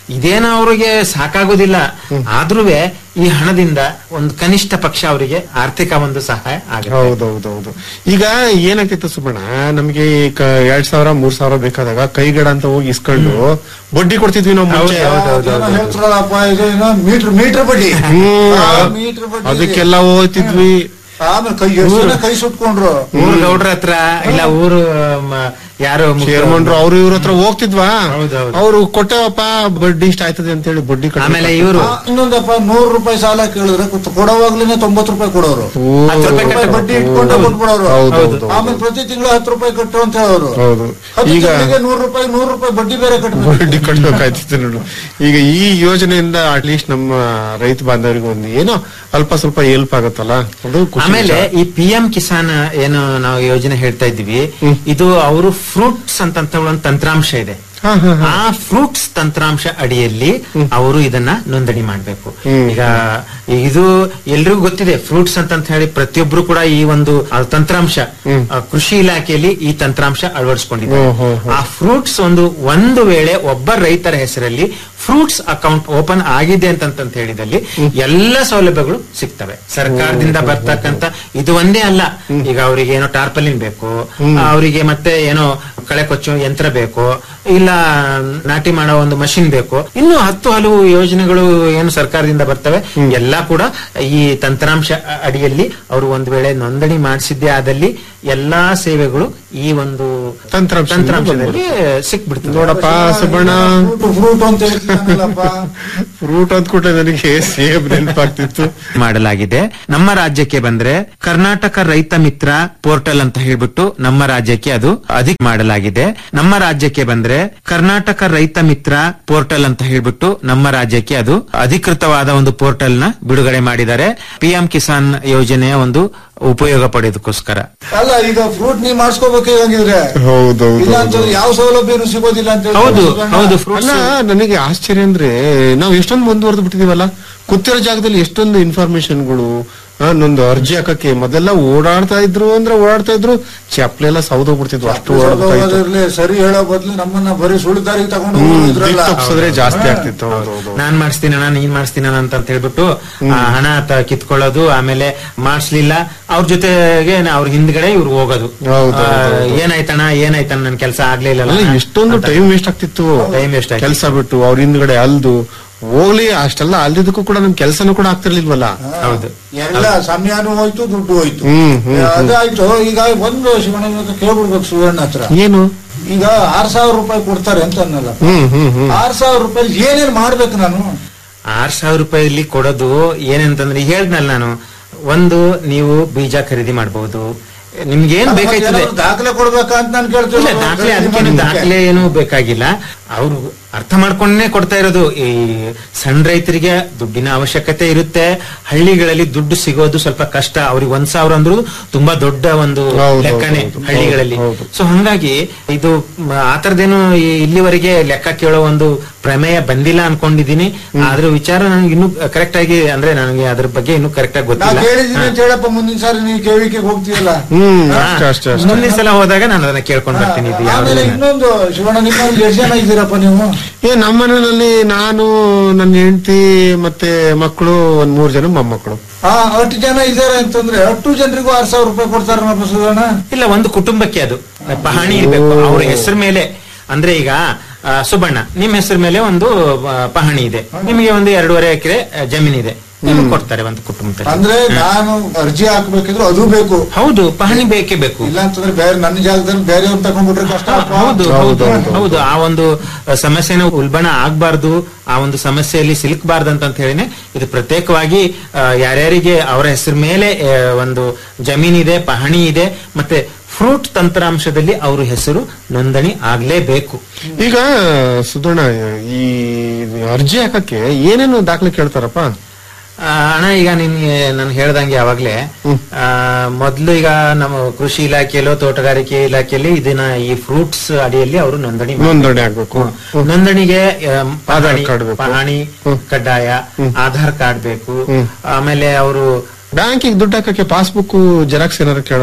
ಇದೇನೋ ಅವ್ರಿಗೆ ಸಾಕಾಗೋದಿಲ್ಲ ಆದ್ರೂ ಈ ಹಣದಿಂದ ಒಂದು ಕನಿಷ್ಠ ಪಕ್ಷ ಅವರಿಗೆ ಆರ್ಥಿಕ ಒಂದು ಸಹಾಯ ಆಗುತ್ತೆ ಹೌದೌದೌದು ಈಗ ಏನಾಗ್ತಿತ್ತು ಸುಬ್ಬಣ್ಣ ನಮ್ಗೆ ಈ ಕ- ಎರಡ್ ಸಾವಿರ ಮೂರ್ ಸಾವಿರ ಬೇಕಾದಾಗ ಕೈಗಡ ಅಂತ ಹೋಗಿ ಇಸ್ಕೊಂಡು ಬಡ್ಡಿ ಕೊಡ್ತಿದ್ವಿ ನಾವು ಮುಂಚೆ ಏನೋ ಹೇಳ್ತಾರಲ್ಲಪ್ಪ ಇದು ಏನೋ ಮೀಟರ್ ಮೀಟರ್ ಬಡ್ಡಿ ಹ್ಮ್. ಆ, ಮೀಟರ್ ಬಡ್ಡಿ ಅದಕ್ಕೆಲ್ಲ ಹೋಗ್ತಿದ್ವಿ ಆಮೇಲೆ ಕೈ ಎಷ್ಟು ಜನ ಕೈ ಸುಟ್ಕೊಂಡ್ರು ಊರ್ ಗೌಡ್ರ ಹತ್ರ ಇಲ್ಲ ಊರು ಮ, ಯಾರು ಮುಖ್ಯ- ಚೇರ್ಮನ್ರು ಅವ್ರು ಇವ್ರ ಹತ್ರ ಹೋಗ್ತಿದ್ವಾ ಹೌದೌದು. ಅವ್ರು ಕೊಟ್ಟವಪ್ಪ ಬಡ್ಡಿ ಇಷ್ಟ ಆಯ್ತದೆ ಅಂತ ಹೇಳಿ ಬಡ್ಡಿ ಕಟ್ಟಿ ಆಮೇಲೆ ಇವರು ಆ, ಇನ್ನೊಂದಪ್ಪ ನೂರು ರೂಪಾಯಿ ಸಾಲ ಕೇಳಿದ್ರೆ ಕೊಟ್ಟು- ಕೊಡೋವಾಗ್ಲೇನೆ ತೊಂಬತ್ತು ರೂಪಾಯಿ ಕೊಡೋರು ಓ. ಹತ್ತು ರೂಪಾಯಿ ರೂಪಾಯಿ ಕಟ್ಟಬೇಕು. ಬಡ್ಡಿ ಇಟ್ಕೊಂಡೆ ಕೊಟ್ಬಿಡೋರು ಹೌದು, ಹೌದು, ಹೌದು. ಆಮೇಲೆ ಪ್ರತಿ ತಿಂಗಳು ಹತ್ತು ರೂಪಾಯಿ ಕಟ್ಟು ಅಂತ ಹೇಳೋರು ಹೌದು ಹತ್ತು ಈಗ ತಿಂಗಳಿಗೆ ನೂರು ರೂಪಾಯಿ ನೂರು ರೂಪಾಯಿ ಬಡ್ಡಿ ಬೇರೆ ಕಟ್ಟಬೇಕು ಬಡ್ಡಿ ಕಟ್ಬೇಕಾಯ್ತಿತ್ತು ನೋಡು ಈಗ ಈ ಯೋಜನೆಯಿಂದ ಅಟ್ಲೀಸ್ಟ್ ನಮ್ಮ ರೈತ ಬಾಂಧವರಿಗೆ ಒಂದು ಏನೋ ಅಲ್ಪ ಸ್ವಲ್ಪ ಹೆಲ್ಪ್ ಆಗುತ್ತಲ್ಲ ಅದು ಖುಷಿ ಆಮೇಲೆ ವಿಚಾರ. ಈ ಪಿ ಎಂ ಕಿಸಾನ್ ಏನು ನಾವು ಯೋಜನೆ ಹೇಳ್ತಾ ಇದ್ವಿ ಇದು ಅವರು ಫ್ರೂಟ್ಸ್ ಅಂತ ಒಂದು ತಂತ್ರಾಂಶ ಇದೆ ಹಾ, ಹಾ, ಹಾ. ಆ ಫ್ರೂಟ್ಸ್ ತಂತ್ರಾಂಶ ಅಡಿಯಲ್ಲಿ ಅವರು ಇದನ್ನ ನೋಂದಣಿ ಮಾಡ್ಬೇಕು ಹ್ಮ್. ಈಗ ಇದು ಎಲ್ರಿಗೂ ಗೊತ್ತಿದೆ ಫ್ರೂಟ್ಸ್ ಅಂತ ಹೇಳಿ ಪ್ರತಿಯೊಬ್ರು ಕೂಡ ಈ ಒಂದು ಆ ತಂತ್ರಾಂಶ ಆ, ಕೃಷಿ ಇಲಾಖೆಯಲ್ಲಿ ಈ ತಂತ್ರಾಂಶ ಅಳವಡಿಸಿಕೊಂಡಿದ್ದಾರೆ ಓ, ಹೋ, ಹೋ. ಆ ಫ್ರೂಟ್ಸ್ ಒಂದು ಒಂದು ವೇಳೆ ಒಬ್ಬ ರೈತರ ಹೆಸರಲ್ಲಿ ಫ್ರೂಟ್ಸ್ ಅಕೌಂಟ್ ಓಪನ್ ಆಗಿದೆ ಅಂತಂತ ಹೇಳಿದಲ್ಲಿ ಎಲ್ಲ ಸೌಲಭ್ಯಗಳು ಸಿಗ್ತವೆ ಸರ್ಕಾರದಿಂದ ಬರ್ತಕ್ಕಂತ ಇದು ಒಂದೇ ಅಲ್ಲ ಈಗ ಅವರಿಗೆ ಏನೋ ಟಾರ್ಪಲಿನ್ ಬೇಕು ಅವರಿಗೆ ಮತ್ತೆ ಏನೋ ಕಳೆ ಕೊಚ್ಚೋ ಯಂತ್ರ ಬೇಕು ಇಲ್ಲ ನಾಟಿ ಮಾಡೋ ಒಂದು ಮಷಿನ್ ಬೇಕು ಇನ್ನು ಹತ್ತು ಹಲವು ಯೋಜನೆಗಳು ಏನು ಸರ್ಕಾರದಿಂದ ಬರ್ತವೆ ಎಲ್ಲಾ ಕೂಡ ಈ ತಂತ್ರಾಂಶ ಅ- ಅಡಿಯಲ್ಲಿ ಅವರು ಒಂದು ವೇಳೆ ನೋಂದಣಿ ಮಾಡಿಸಿದ್ದೇ ಆದಲ್ಲಿ ಎಲ್ಲಾ ಸೇವೆಗಳು ಈ ಒಂದು ತಂತ್ರಾಂಶದಿಂದ ತಂತ್ರಾಂಶದಲ್ಲಿ ಸಿಕ್ಬಿಡ್ತದೆ ನೋಡಪ್ಪ ಸುಬ್ಬಣ್ಣ ಫ್ರೂಟ್ ಫ್ರೂಟ್ ಅಂತ ಹೇಳ್ತಾನಲ್ಲಪ್ಪ ಫ್ರೂಟ್ ಅಂದ್ಕೊಟ್ರೆ ನನಗೆ ಸೇಬ್ ನೆನಪಾಗ್ತಿತ್ತು ಮಾಡಲಾಗಿದೆ ನಮ್ಮ ರಾಜ್ಯಕ್ಕೆ ಬಂದ್ರೆ ಕರ್ನಾಟಕ ರೈತ ಮಿತ್ರ ಪೋರ್ಟಲ್ ಅಂತ ಹೇಳ್ಬಿಟ್ಟು ನಮ್ಮ ರಾಜ್ಯಕ್ಕೆ ಅದು ಅಧಿಕ ಮಾಡಲಾಗಿದೆ ನಮ್ಮ ರಾಜ್ಯಕ್ಕೆ ಬಂದ್ರೆ ಕರ್ನಾಟಕ ರೈತ ಮಿತ್ರ ಪೋರ್ಟಲ್ ಅಂತ ಹೇಳ್ಬಿಟ್ಟು ನಮ್ಮ ರಾಜ್ಯಕ್ಕೆ ಅದು ಅಧಿಕೃತವಾದ ಒಂದು ಪೋರ್ಟಲ್ ನ ಬಿಡುಗಡೆ ಮಾಡಿದ್ದಾರೆ ಪಿಎಂ ಕಿಸಾನ್ ಯೋಜನೆಯ ಒಂದು ಉಪಯೋಗ ಪಡೆಯೋದಕ್ಕೋಸ್ಕರ ಅಲ್ಲ ಈಗ ಫ್ರೂಟ್ ನೀವ್ ಮಾಡಿಸ್ಕೋಬೇಕು ಹಂಗಿದ್ರೆ ಹೌದೌದು ಇಲ್ಲ ಅಂತಂದ್ರೆ ಯಾವ ಸೌಲಭ್ಯನೂ ಸಿಗೋದಿಲ್ಲ ಅಂತ ಹೇಳಿ ಹೌದು ಸುಧಣ್ಣ. ಹೌದು ಅಲ್ಲ ಫ್ರೂಟ್ಸ್ ನನಗೆ ಆಶ್ಚರ್ಯ ಅಂದ್ರೆ ನಾವು ಎಷ್ಟೊಂದು ಮುಂದುವರೆದು ಬಿಟ್ಟಿದೀವಲ್ಲ ಕೂತಿರೋ ಜಾಗದಲ್ಲಿ ಎಷ್ಟೊಂದು ಇನ್ಫಾರ್ಮೇಶನ್ಗಳು ನೊಂದು ಅರ್ಜಿ ಹಾಕಕ್ಕೆ ಮೊದಲೆಲ್ಲ ಓಡಾಡ್ತಾ ಇದ್ರು ಅಂದ್ರೆ ಓಡಾಡ್ತಾ ಇದ್ರು ಚಪ್ಪಲೆಲ್ಲ ಸೌದೋಗ್ಬಿಡ್ತಿದ್ವು ಅಷ್ಟು ಓಡಾಡ್ತಾ ಇತ್ತು ಇರ್ಲಿ, ಸರಿ ಹೇಳೋ ಬದ್ಲು ನಮ್ಮನ್ನ ಬರೀ ಸುಳಿದಾರಿಗೆ ತಗೊಂಡು ಹ್ಮ್, ಹೋಗಿದ್ರಲ್ಲ ದಿಕ್ಕು ತಪ್ಪಿಸಿದ್ರೆ ಜಾಸ್ತಿ ಆಗ್ತಿತ್ತು ಹೌದು, ಹೌದು. ನಾನ್ ಮಾಡಿಸ್ತೀನಿ ಅಣ್ಣ ನೀನ್ ಮಾಡಿಸ್ತೀನಿ ಅಣ್ಣ ಅಂತ ಹೇಳ್ಬಿಟ್ಟು ಆ, ಹಣ ತ- ಕಿತ್ಕೊಳ್ಳೋದು ಆಮೇಲೆ ಮಾಡಿಸ್ಲಿಲ್ಲ ಅವ್ರ ಜೊತೆಗೆ ನಾ- ಅವ್ರ ಹಿಂದ್ಗಡೆ ಇವ್ರು ಹೋಗೋದು ಹೌದು, ಆ, ಹೌದು, ಹೌದು. ಏನಾಯ್ತಣ್ಣ ಏನಾಯ್ತಣ್ಣ ನನ್ ಕೆಲಸ ಆಗ್ಲೇ ಇಲ್ಲ ಅಲ್ಲ ಎಷ್ಟೊಂದು ಟೈಮ್ ವೇಸ್ಟ್ ಆಗ್ತಿತ್ತು Time waste ಆಗ್ತಿತ್ತು. ಕೆಲಸ ಬಿಟ್ಟು ಅವ್ರ ಹಿಂದ್ಗಡೆ ಅಲ್ದು ಹೋಗ್ಲಿ ಅಷ್ಟೆಲ್ಲ ಅಲ್ದಿದ್ದಕ್ಕೂ ಕೂಡ ನಮ್ ಕೆಲಸನೂ ಕೂಡ ಆಗ್ತಿರ್ಲಿಲ್ವಲ್ಲ ಹೌದು ಎಲ್ಲ ಸಮಯನೂ ಹೋಯ್ತು ದುಡ್ಡು ಹೋಯ್ತು ಹ್ಮ್, ಹ್ಮ್, ಹ್ಮ್. ಅದಾಯ್ತು ಈಗ ಒಂದು ಶಿವಣ್ಣ ಇವತ್ತು ಕೇಳ್ಬಿಡ್ಬೇಕು ಸುವರ್ಣ ಹತ್ರ ಏನು ಈಗ ಆರ್ ಸಾವಿರ ರೂಪಾಯಿ ಕೊಡ್ತಾರೆ ಅಂತ ಅನ್ನಲ್ಲ ಹ್ಮ್ ಹ್ಮ್ ಹ್ಮ್ ಆರ್ ಸಾವಿರ ರೂಪಾಯಿ ಏನೇನ್ ಮಾಡ್ಬೇಕು ನಾನು ಆರ್ ಸಾವಿರ ರೂಪಾಯಿಲಿ ಕೊಡೋದು ಏನಂತಂದ್ರೆ ಈಗ ಹೇಳ್ದ್ನಲ್ಲ ನಾನು ಒಂದು ನೀವು ಬೀಜ ಖರೀದಿ ಮಾಡಬಹುದು ನಿಮ್ಗೆ ಏನ್ ಬೇಕಾಯ್ತದೆ ಏನಾದ್ರು ದಾಖಲೆ ಕೊಡ್ಬೇಕಾ ಅಂತ ನಾನು ಇಲ್ಲ ಕೇಳ್ತೀನಿ ದಾಖಲೆ ಅದಕ್ಕೇನು ದಾಖಲೆ ಏನು ಬೇಕಾಗಿಲ್ಲ ಅವ್ರು ಅರ್ಥ ಮಾಡ್ಕೊಂಡೇ ಕೊಡ್ತಾ ಇರೋದು ಈ ಸಣ್ಣ ರೈತರಿಗೆ ದುಡ್ಡಿನ ಅವಶ್ಯಕತೆ ಇರುತ್ತೆ ಹಳ್ಳಿಗಳಲ್ಲಿ ದುಡ್ಡು ಸಿಗೋದು ಸ್ವಲ್ಪ ಕಷ್ಟ ಅವ್ರಿಗೆ ಒಂದ್ ಸಾವಿರ ಅಂದ್ರೂ ತುಂಬಾ ದೊಡ್ಡ ಒಂದು ಹೌದು, ಲೆಕ್ಕನೆ ಹೌದು, ಹೌದು, ಹಳ್ಳಿಗಳಲ್ಲಿ ಹೌದು. ಸೊ ಹಂಗಾಗಿ ಇದು ಮ, ಆ ತರದೇನು ಇಲ್ಲಿವರೆಗೆ ಲೆಕ್ಕ ಕೇಳೋ ಒಂದು ಪ್ರಮೇಯ ಬಂದಿಲ್ಲ ಅನ್ಕೊಂಡಿದೀನಿ ಆದ್ರೆ ವಿಚಾರ ನನಗೆ ಇನ್ನೂ ಕರೆಕ್ಟ್ ಆಗಿ ಅಂದ್ರೆ ನನಗೆ ಅದ್ರ ಬಗ್ಗೆ ಇನ್ನೂ ಕರೆಕ್ಟ್ ಆಗಿ ನಾ ಗೊತ್ತಿಲ್ಲ ಕೇಳಿದೀನಿ ಅಂತ ಹೇಳಪ್ಪ ಮುಂದಿನ ಸಾರಿ ನೀವು ಕೇಳಿಕೆ ಹೋಗ್ತೀಯಲ್ಲ ಹ್ಮ್ ಹಾ. ಅಷ್ಟೇ ಅಷ್ಟೇ ಅಷ್ಟೇ ಮುಂದಿನ ಸಲ ಹೋದಾಗ ನಾನು ಅದನ್ನ ಕೇಳ್ಕೊಂಡ್ ಬರ್ತೀನಿ ಇದು ಆಮೇಲೆ ಯಾವ್ದು ಇನ್ನೊಂದು ಶಿವಣ್ಣ ನಿಮ್ಮಲ್ಲಿ ಎಷ್ಟು ಜನ ಇದ್ದೀರಪ್ಪ ನೀವು ಏ ನಮ್ಮ ಮನೆಯಲ್ಲಿ ನಾನು ನನ್ನ ಹೆಂಡತಿ ಮತ್ತೆ ಮಕ್ಕಳು ಒಂದ್ ಮೂರ್ ಜನ ಮೊಮ್ಮಕ್ಕಳು ಹಾ ಅಷ್ಟು ಜನ ಇದ್ದಾರೆ ಅಂತಂದ್ರೆ ಅಷ್ಟು ಜನರಿಗೂ ಆರ್ ಸಾವಿರ ರೂಪಾಯಿ ಕೊಡ್ತಾರಪ್ಪ ಸುವರ್ಣ ಇಲ್ಲ ಒಂದು ಕುಟುಂಬಕ್ಕೆ ಅದು ಪಹಣಿ ಇರ್ಬೇಕು ಅವ್ರ ಹೆಸರು ಮೇಲೆ ಅಂದ್ರೆ ಈಗ ಆ, ಸುಬ್ಬಣ್ಣ ನಿಮ್ ಹೆಸರು ಮೇಲೆ ಒಂದು ಆ, ಪಹಣಿ ಇದೆ ನಿಮಗೆ ಒಂದು ಎರಡೂವರೆ ಎಕರೆ ಜಮೀನಿದೆ ನಿಮ್ಗೆ ಕೊಡ್ತಾರೆ ಒಂದು ಕುಟುಂಬದಲ್ಲಿ ಅಂದ್ರೆ ನಾನು ಅರ್ಜಿ ಹಾಕ್ಬೇಕಿದ್ರೆ ಅದು ಬೇಕು ಹೌದು ಪಹಣಿ ಬೇಕೇ ಬೇಕು ಇಲ್ಲ ಅಂತಂದ್ರೆ ಬೇರೆ ನನ್ನ ಜಾಗದಲ್ಲಿ ಬೇರೆಯವ್ರು ತಗೊಂಡ್ಬಿಟ್ರೆ ಕಷ್ಟ ಅಪ್ಪ. ಹೌದು ಹೌದು, ಹೌದು ಹೌದು. ಹೌದು ಆ ಒಂದು ಸಮಸ್ಯೆನ ಉಲ್ಬಣ ಆಗ್ಬಾರ್ದು ಆ ಒಂದು ಸಮಸ್ಯೆಯಲ್ಲಿ ಸಿಲುಕಬಾರ್ದು ಅಂತ ಹೇಳಿನೇ ಇದು ಪ್ರತ್ಯೇಕವಾಗಿ ಆ, ಯಾರ್ಯಾರಿಗೆ ಅವರ ಹೆಸರು ಮೇಲೆ ಆ, ಒಂದು ಜಮೀನಿದೆ ಪಹಣಿ ಇದೆ ಮತ್ತೆ ಫ್ರೂಟ್ ತಂತ್ರಾಂಶದಲ್ಲಿ ಅವ್ರ ಹೆಸರು ನೋಂದಣಿ ಆಗ್ಲೇಬೇಕು ಈಗ ಸುಧಣ್ಣ ಈ ಅರ್ಜಿ ಹಾಕಕ್ಕೆ ಏನೇನು ದಾಖಲೆ ಕೇಳ್ತಾರಪ್ಪ ಆ, ಅಣ್ಣ ಈಗ ನಿನ್ಗೆ ನಾನು ಹೇಳ್ದಂಗೆ ಯಾವಾಗ್ಲೇ ಆ, ಮೊದ್ಲು ಈಗ ನಮ್ಮ ಕೃಷಿ ಇಲಾಖೆಯಲ್ಲೋ ತೋಟಗಾರಿಕೆ ಇಲಾಖೆಯಲ್ಲಿ ಇದನ್ನ ಈ ಫ್ರೂಟ್ಸ್ ಅಡಿಯಲ್ಲಿ ಅವರು ನೋಂದಣಿ ಮಾಡ್ಬೇಕು. ನೋಂದಣಿ ಆಗ್ಬೇಕು ಹ್ಮ್. ನೋಂದಣಿಗೆ ಆಮ್, ಆಧಾರ್ ಪಹಣಿ- ಕಾರ್ಡ್ ಬೇಕು. ಪಹಣಿ ಕಡ್ಡಾಯ ಆಧಾರ್ ಕಾರ್ಡ್ ಬೇಕು ಆಮೇಲೆ ಅವರು ಬ್ಯಾಂಕಿಗೆ ದುಡ್ಡು ಹಾಕಕ್ಕೆ ಪಾಸ್ಬುಕ್ ಜೆರಾಕ್ಸ್ ಏನಾರು ಕೇಳಾರ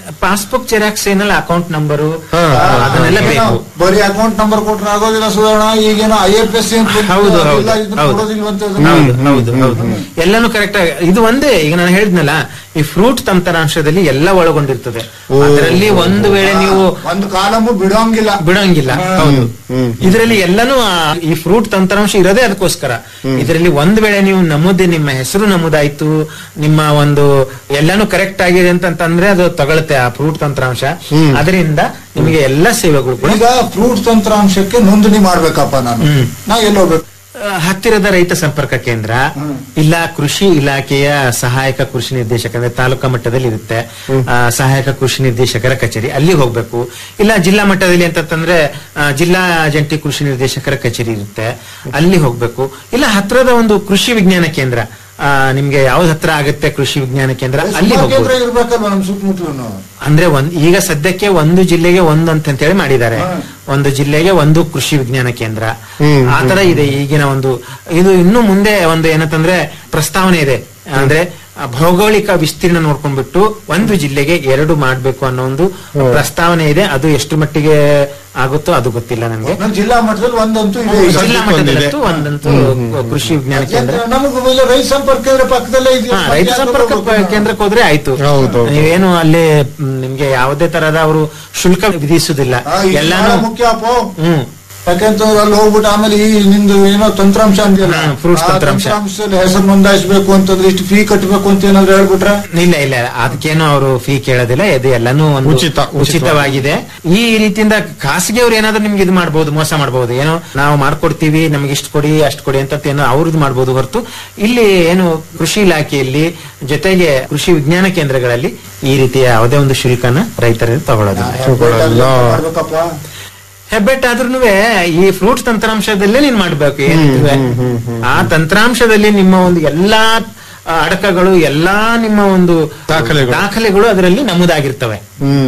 ಪಾಸ್ಬುಕ್ ಜೆರಾಕ್ಸ್ ಏನಲ್ಲ ಅಕೌಂಟ್ ನಂಬರು ಹಾ, ಅದನ್ನೆಲ್ಲ ಏನೋ ಬೇಕು ಬರೀ ಅಕೌಂಟ್ ನಂಬರ್ ಕೊಟ್ರೆ ಆಗೋದಿಲ್ಲ ಸುಧಾರಣ ಈಗೇನೋ ಐ ಎಫ್ ಎಸ್ ಹೌದು ಹೌದು ಹೌದು ಕೊಡೋದಿಲ್ವಂತ ಹೌದು ಹೌದು ಹೌದು ಎಲ್ಲಾನು ಕರೆಕ್ಟ್ ಆಗಿ ಇದು ಒಂದೇ ಈಗ ನಾನು ಹೇಳಿದ್ನಲ್ಲ ಈ ಫ್ರೂಟ್ ತಂತ್ರಾಂಶದಲ್ಲಿ ಎಲ್ಲ ಒಳಗೊಂಡಿರ್ತದೆ ಅದರಲ್ಲಿ ಒಂದು ವೇಳೆ ನೀವು ಒಂದು ಕಾಲಮು ಬಿಡೋಂಗಿಲ್ಲ ಬಿಡೋಂಗಿಲ್ಲ ಹೌದು ಇದರಲ್ಲಿ ಎಲ್ಲಾನು ಆ, ಈ ಫ್ರೂಟ್ ತಂತ್ರಾಂಶ ಇರೋದೇ ಅದಕ್ಕೋಸ್ಕರ ಇದರಲ್ಲಿ ಒಂದ್ ವೇಳೆ ನೀವು ನಮೂದಿ ನಿಮ್ಮ ಹೆಸರು ನಮೂದಾಯ್ತು ನಿಮ್ಮ ಒಂದು ಎಲ್ಲಾನು ಕರೆಕ್ಟ್ ಆಗಿದೆ ಅಂತಂದ್ರೆ ಅದು ತಗೊಳುತ್ತೆ ಆ ಫ್ರೂಟ್ ತಂತ್ರಾಂಶ ಅದರಿಂದ ನಿಮಗೆ ಎಲ್ಲ ಸೇವೆಗಳು ಕೂಡ ಈಗ ಫ್ರೂಟ್ ತಂತ್ರಾಂಶಕ್ಕೆ ನೋಂದಣಿ ಮಾಡ್ಬೇಕಪ್ಪ ನಾನು ನಾ ಎಲ್ಲಿ ಹೋಗ್ಬೇಕು ಆ, ಹತ್ತಿರದ ರೈತ ಸಂಪರ್ಕ ಕೇಂದ್ರ ಇಲ್ಲ ಕೃಷಿ ಇಲಾಖೆಯ ಸಹಾಯಕ ಕೃಷಿ ನಿರ್ದೇಶಕ ಅಂದ್ರೆ ತಾಲೂಕಾ ಮಟ್ಟದಲ್ಲಿ ಇರುತ್ತೆ ಆ, ಸಹಾಯಕ ಕೃಷಿ ನಿರ್ದೇಶಕರ ಕಚೇರಿ ಅಲ್ಲಿ ಹೋಗ್ಬೇಕು ಇಲ್ಲ ಜಿಲ್ಲಾ ಮಟ್ಟದಲ್ಲಿ ಅಂತಂದ್ರೆ ಆ, ಜಿಲ್ಲಾ ಜಂಟಿ ಕೃಷಿ ನಿರ್ದೇಶಕರ ಕಚೇರಿ ಇರುತ್ತೆ ಅಲ್ಲಿ ಹೋಗ್ಬೇಕು ಇಲ್ಲ ಹತ್ತಿರದ ಒಂದು ಕೃಷಿ ವಿಜ್ಞಾನ ಕೇಂದ್ರ ಆ, ನಿಮ್ಗೆ ಯಾವ್ದು ಹತ್ರ ಆಗುತ್ತೆ ಕೃಷಿ ವಿಜ್ಞಾನ ಕೇಂದ್ರ ಅಲ್ಲಿ ಸುಮಾರು ಹೋಗ್ಬೋದು ಕೇಂದ್ರ ಇರ್ಬೇಕಲ್ವ ನಮ್ ಸುತ್ತಮುತ್ತಲು ಅಂದ್ರೆ ಒಂದ್ ಈಗ ಸದ್ಯಕ್ಕೆ ಒಂದು ಜಿಲ್ಲೆಗೆ ಒಂದು ಅಂತ ಹೇಳಿ ಮಾಡಿದ್ದಾರೆ ಒಂದು ಜಿಲ್ಲೆಗೆ ಒಂದು ಕೃಷಿ ವಿಜ್ಞಾನ ಕೇಂದ್ರ ಆ ತರ ಇದೆ ಈಗಿನ ಒಂದು ಇದು ಇನ್ನು ಮುಂದೆ ಒಂದು ಏನಂತಂದ್ರೆ ಪ್ರಸ್ತಾವನೆ ಇದೆ ಅಂದ್ರೆ ಆ ಭೌಗೋಳಿಕ ವಿಸ್ತೀರ್ಣ ನೋಡ್ಕೊಂಡ್ಬಿಟ್ಟು ಒಂದು ಜಿಲ್ಲೆಗೆ ಎರಡು ಮಾಡ್ಬೇಕು ಅನ್ನೋ ಒಂದು ಪ್ರಸ್ತಾವನೆ ಇದೆ ಅದು ಎಷ್ಟು ಮಟ್ಟಿಗೆ ಆಗುತ್ತೋ ಅದು ಗೊತ್ತಿಲ್ಲ ನಮ್ಗೆ ನಮ್ ಜಿಲ್ಲಾ ಮಟ್ಟದಲ್ಲಿ ಒಂದಂತೂ ಇದೆ ಈಗ. ಜಿಲ್ಲಾ ಮಟ್ಟದಲ್ಲಂತೂ ಒಂದಂತೂ ಕೃಷಿ ವಿಜ್ಞಾನ ಕೇಂದ್ರ ಯಾಕಂದ್ರೆ ನಮಗೂ ಇಲ್ಲ ರೈತ ಸಂಪರ್ಕ ಕೇಂದ್ರ ಪಕ್ಕದಲ್ಲೇ ಇದೆ ಹಾ, ರೈತ ಸಂಪರ್ಕ ಪ- ಕೇಂದ್ರಕ್ಕೆ ಹೋದ್ರೆ ಆಯ್ತು ನೀವೇನು ಅಲ್ಲಿ ಮ್, ನಿಮ್ಗೆ ಯಾವುದೇ ತರಹದ ಅವರು ಶುಲ್ಕ ವಿಧಿಸುದಿಲ್ಲ ಆ, ಇದು ಎಲ್ಲಾನು ಬಹಳ ಮುಖ್ಯ ಅಪ್ಪೋ ಹ್ಮ್ ಯಾಕಂತಂದ್ರೆ ಅಲ್ಲಿ ಹೋಗ್ಬಿಟ್ಟು ಆಮೇಲೆ ಈ ನಿಂದು ಏನೋ ತಂತ್ರಾಂಶ ಅಂದಿಲ್ಲ fruits ಆ ತಂತ್ರಾಂಶ. ತಂತ್ರಾಂಶದಲ್ಲಿ ಹೆಸರು ನೋಂದಾಯಿಸಬೇಕು ಅಂತಂದ್ರೆ ಇಷ್ಟು ಫೀ ಕಟ್ಟಬೇಕು ಅಂತ ಏನಾದ್ರು ಹೇಳ್ಬಿಟ್ರೆ ಇಲ್ಲ ಇಲ್ಲ ಅದಕ್ಕೇನು ಅವರು ಫೀ ಕೇಳೋದಿಲ್ಲ ಇದು ಎಲ್ಲಾನು ಒಂದು ಉಚಿತ, ಉಚಿತವಾಗಿದೆ ಈ ರೀತಿಯಿಂದ ಖಾಸಗಿಯವ್ರು ಏನಾದ್ರೂ ನಿಮ್ಗೆ ಇದು ಮಾಡಬಹುದು ಮೋಸ ಮಾಡಬಹುದು ಏನೋ ನಾವು ಮಾಡ್ಕೊಡ್ತೀವಿ ನಮ್ಗೆ ಇಷ್ಟು ಕೊಡಿ ಅಷ್ಟು ಕೊಡಿ ಅಂತ ಏನೋ ಅವ್ರದ್ದು ಮಾಡಬಹುದು ಹೊರತು ಇಲ್ಲಿ ಏನು ಕೃಷಿ ಇಲಾಖೆಯಲ್ಲಿ ಜೊತೆಗೆ ಕೃಷಿ ವಿಜ್ಞಾನ ಕೇಂದ್ರಗಳಲ್ಲಿ ಈ ರೀತಿಯ ಯಾವುದೇ ಒಂದು ಶುಲ್ಕನ ರೈತರು ತಗೊಳ್ಳೋದಿಲ್ಲ ಮಾಡ್ಬೇಕಪ್ಪ ಹೆಬ್ಬೆಟ್ ಆದ್ರೂ ಈ ಫ್ರೂಟ್ಸ್ ತಂತ್ರಾಂಶದಲ್ಲೇ ನೀನ್ ಮಾಡ್ಬೇಕು ಏನಿದೆ ಆ ತಂತ್ರಾಂಶದಲ್ಲಿ ನಿಮ್ಮ ಒಂದು ಎಲ್ಲಾ ಆ, ಅಡಕಗಳು ಎಲ್ಲಾ ನಿಮ್ಮ ಒಂದು ದಾಖಲೆಗಳು ಅದರಲ್ಲಿ ನಮೂದಾಗಿರ್ತವೆ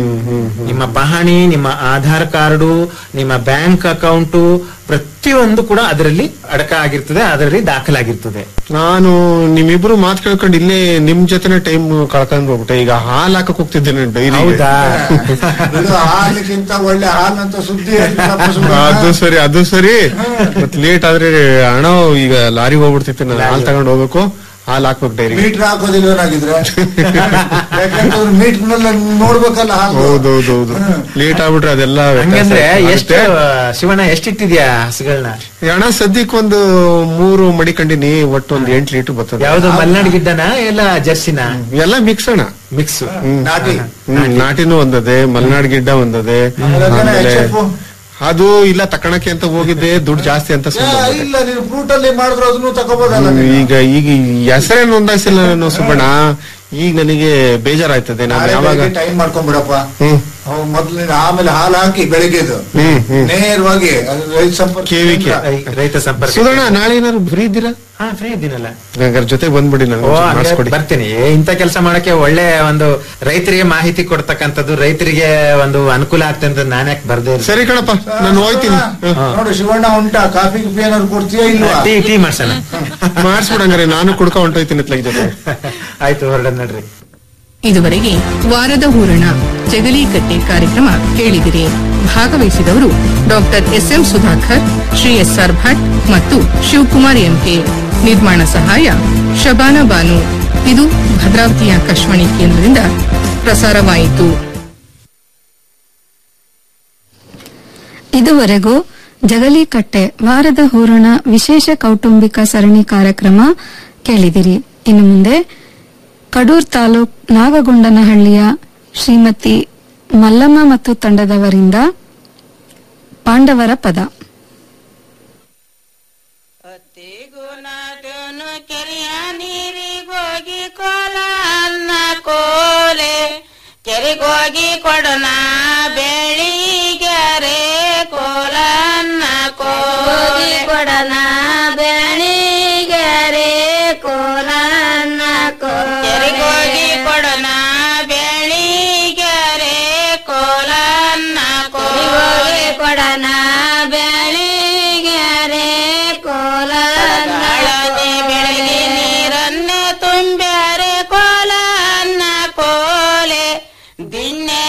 ನಿಮ್ಮ ಪಹಣಿ ನಿಮ್ಮ ಆಧಾರ್ ಕಾರ್ಡು ನಿಮ್ಮ ಬ್ಯಾಂಕ್ ಅಕೌಂಟು ಪ್ರತಿಯೊಂದು ಕೂಡ ಅದರಲ್ಲಿ ಅಡಕ ಆಗಿರ್ತದೆ ಅದರಲ್ಲಿ ದಾಖಲಾಗಿರ್ತದೆ ನಾನು ನಿಮ್ಮಿಬ್ರು ಮಾತು ಕೇಳ್ಕೊಂಡು ಇಲ್ಲೇ ನಿಮ್ ಜೊತೆನೆ ಟೈಮ್ ಕಳ್ಕೊಂಡ್ ಹೋಗ್ಬಿಟ್ಟೆ ಈಗ ಹಾಲ್ ಹಾಕಕ್ ಹೋಗ್ತಿದ್ದೇನೆ ಡೈರಿ ಹೌದಾ ಇದು ಹಾಲಿಗಿಂತ ಒಳ್ಳೆ ಹಾಲಂತ ಸುದ್ದಿ ಹೇಳ್ತೀರಪ್ಪ ಸುಬ್ರಹ್ಮಣ್ಯ. ಅದು ಸರಿ ಅದು ಸರಿ ಮತ್ ಲೇಟ್ ಆದ್ರೆ ಹಣ ಈಗ ಲಾರಿ ಹೋಗ್ಬಿಡ್ತೈತೆ ನಾನು ಹಾಲ್ ತಗೊಂಡ್ ಹೋಗ್ಬೇಕು ಹಾಲ್ ಹಾಕ್ಬೇಕು ಡೈರಿ ಮೀಟರ್ ಹಾಕೋದಿಲ್ವೇನಾಗಿದ್ರೆ ಯಾಕಂತಂದ್ರೆ ಮೀಟರ್ ನಲ್ಲಿ ನೋಡ್ಬೇಕಲ್ಲ ಹಾಲು ಹೌದೌದೌದು ಲೇಟ್ ಆಗ್ಬಿಟ್ರೆ ಅದೆಲ್ಲ ವ್ಯತ್ಯಾಸ ಹಂಗಂದ್ರೆ ಎಷ್ಟು ಆಗುತ್ತೆ. ಶಿವಣ್ಣ ಎಷ್ಟಿಟ್ಟಿದ್ಯಾ ಹಸುಗಳನ್ನ ಹಣ ಸದ್ಯಕ್ಕೆ ಒಂದು ಮೂರು ಮಡಿಕಂಡಿನಿ ಒಟ್ಟು ಒಂದು ಎಂಟು ಲೀಟರ್ ಬರ್ತದೆ ಯಾವ್ದು ಮಲ್ನಾಡ್ ಗಿಡ್ಡನ ಎಲ್ಲ ಜರ್ಸಿನ ಎಲ್ಲ ಮಿಕ್ಸ್ ಅಣ್ಣ ಮಿಕ್ಸ್ ನಾಟಿ ಹ್ಮ್, ನಾಟಿನೂ ಒಂದದೆ ಮಲ್ನಾಡ್ ಗಿಡ್ಡ ಒಂದದೆ ಆಮೇಲೆ ಅದು ಇಲ್ಲ ತಕಣಕ್ಕೆ ಅಂತ ಹೋಗಿದ್ದೆ ದುಡ್ಡು ಜಾಸ್ತಿ ಅಂತ ಏ, ಸುಮ್ಮನೆ ಇಲ್ಲ ನೀವು ಫ್ರೂಟ್ ಅಲ್ಲಿ ಮಾಡಿದ್ರು ಅದನ್ನು ತಗೋಬೋದಲ್ಲ ಹ್ಮ್, ನೀವು. ಈಗ ಈಗ ಹೆಸರೇ ನೋಂದಾಯಿಸಿಲ್ಲ ನಾನು ಸುಬ್ಬಣ್ಣ ಈಗ ನನಗೆ ಬೇಜಾರಾಯ್ತದೆ ನಾನು ನಾಳೆ ಯಾವಾಗ ಬೆಳಿಗ್ಗೆ ಟೈಮ್ ಮಾಡ್ಕೊಂಡ್ಬಿಡಪ್ಪ ಹ್ಮ್ ಅವ್ ಮೊದ್ಲು ಆಮೇಲೆ ಹಾಲು ಹಾಕಿ ಬೆಳಿಗ್ಗೆದು ಹ್ಮ್ ಹ್ಮ್ ನೇರವಾಗಿ ಅದು ರೈತ ಸಂಪರ್ಕ ಕೆವಿಕೆ ಕೇಂದ್ರ. ರೈತ ಸಂಪರ್ಕ ಸುಧಣ್ಣ ನಾಳೆ ಏನಾದ್ರು ಫ್ರೀ ಇದ್ದೀರಾ ಹಾ ಫ್ರೀ ಇದ್ದೀನಲ್ಲ ಹಂಗಾರೆ ಜೊತೆ ಬಂದ್ಬಿಡಿ ಓ ನಾನು ಹಂಗೆ ಮಾಡಿಸ್ಕೊಡಿ ಬರ್ತೀನಿ ಏ, ಇಂಥ ಕೆಲಸ ಮಾಡಕ್ಕೆ ಒಳ್ಳೆ ಒಂದು ರೈತರಿಗೆ ಮಾಹಿತಿ ಕೊಡ್ತಕ್ಕಂಥದ್ದು ರೈತರಿಗೆ ಒಂದು ಅನುಕೂಲ ಆಗ್ತದೆ ಅಂತ ನಾನು ಯಾಕೆ ಬರ್ದೇ ಇರ್ಲಿ? ಸರಿ ಕಣಪ್ಪ ನಾನು ಹೋಯ್ತೀನಿ ಹಾ. ನೋಡು ಶಿವಣ್ಣ ಉಂಟಾ ಕಾಫಿ ಗಿಫಿ ಏನಾದ್ರು ಕೊಡ್ತೀಯಾ ಇಲ್ವಾ ಟೀ ಟೀ ಮಾಡ್ಸೋಣ ಮಾಡಿಸ್ಬಿಡ ಹಂಗಾರೆ ನಾನು ಕುಡ್ಕ ಹೊಂಟೋಯ್ತೀನಿ ಇತ್ಲಾಗ ಜೊತೆ ಆಯ್ತು ಹೊರಡ ನಡ್ರಿ ಇದುವರೆಗೆ ವಾರದ ಹೂರಣ ಜಗಲೀಕಟ್ಟೆ ಕಾರ್ಯಕ್ರಮ ಕೇಳಿದಿರಿ ಭಾಗವಹಿಸಿದವರು doctor S M Sudhakar Shri S R Bhat ಮತ್ತು ಶಿವಕುಮಾರ್ ಎಂಕೆ ನಿರ್ಮಾಣ ಸಹಾಯ ಶಬಾನ ಬಾನು ಇದು ಭದ್ರಾವತಿ ಆಕಾಶವಾಣಿ ಕೇಂದ್ರದಿಂದ ಪ್ರಸಾರವಾಯಿತು ಇದುವರೆಗೂ ಜಗಲೀಕಟ್ಟೆ ವಾರದ ಹೂರಣ ವಿಶೇಷ ಕೌಟುಂಬಿಕ ಸರಣಿ ಕಾರ್ಯಕ್ರಮ ಕೇಳಿದಿರಿ ಇನ್ನು ಮುಂದೆ ಕಡೂರ್ ತಾಲೂಕ್ ನಾಗಗೊಂಡನಹಳ್ಳಿಯ ಶ್ರೀಮತಿ ಮಲ್ಲಮ್ಮ ಮತ್ತು ತಂಡದವರಿಂದ ಪಾಂಡವರ ಪದ ನೀರಿಗೋಗಿ ಕೋಲ ಅನ್ನ ಕೋಲೆ ಕೆರೆಗೋಗಿ ಕೊಡನ ಬೆಳಿಗ್ಯಾರೆ ಕೋಲ ಅನ್ನ ಕೋಲೆ ಕೊಡನ ಬೆಳಿಗ್ಯಾರೆ ಕೋಲ ಅನ್ನ ಕೋಲೆ ಕೆರೆಗೋಗಿ ಕೊಡನ ಬೆಳಿಗ್ಯಾರೆ ಕೋಲ ಅನ್ನ ಕೋಲೆ ಕೊಡನ ಬೆಳಿಗ್ಯಾರೆ ಕೋಲ ಗಾಳನೆ ಬೆಳಗ್ಗೆ ನೀರನ್ನೇ ತುಂಬ್ಯಾರೆ ಕೋಲ ಅನ್ನ ಕೋಲೆ ದಿನ್ನೆ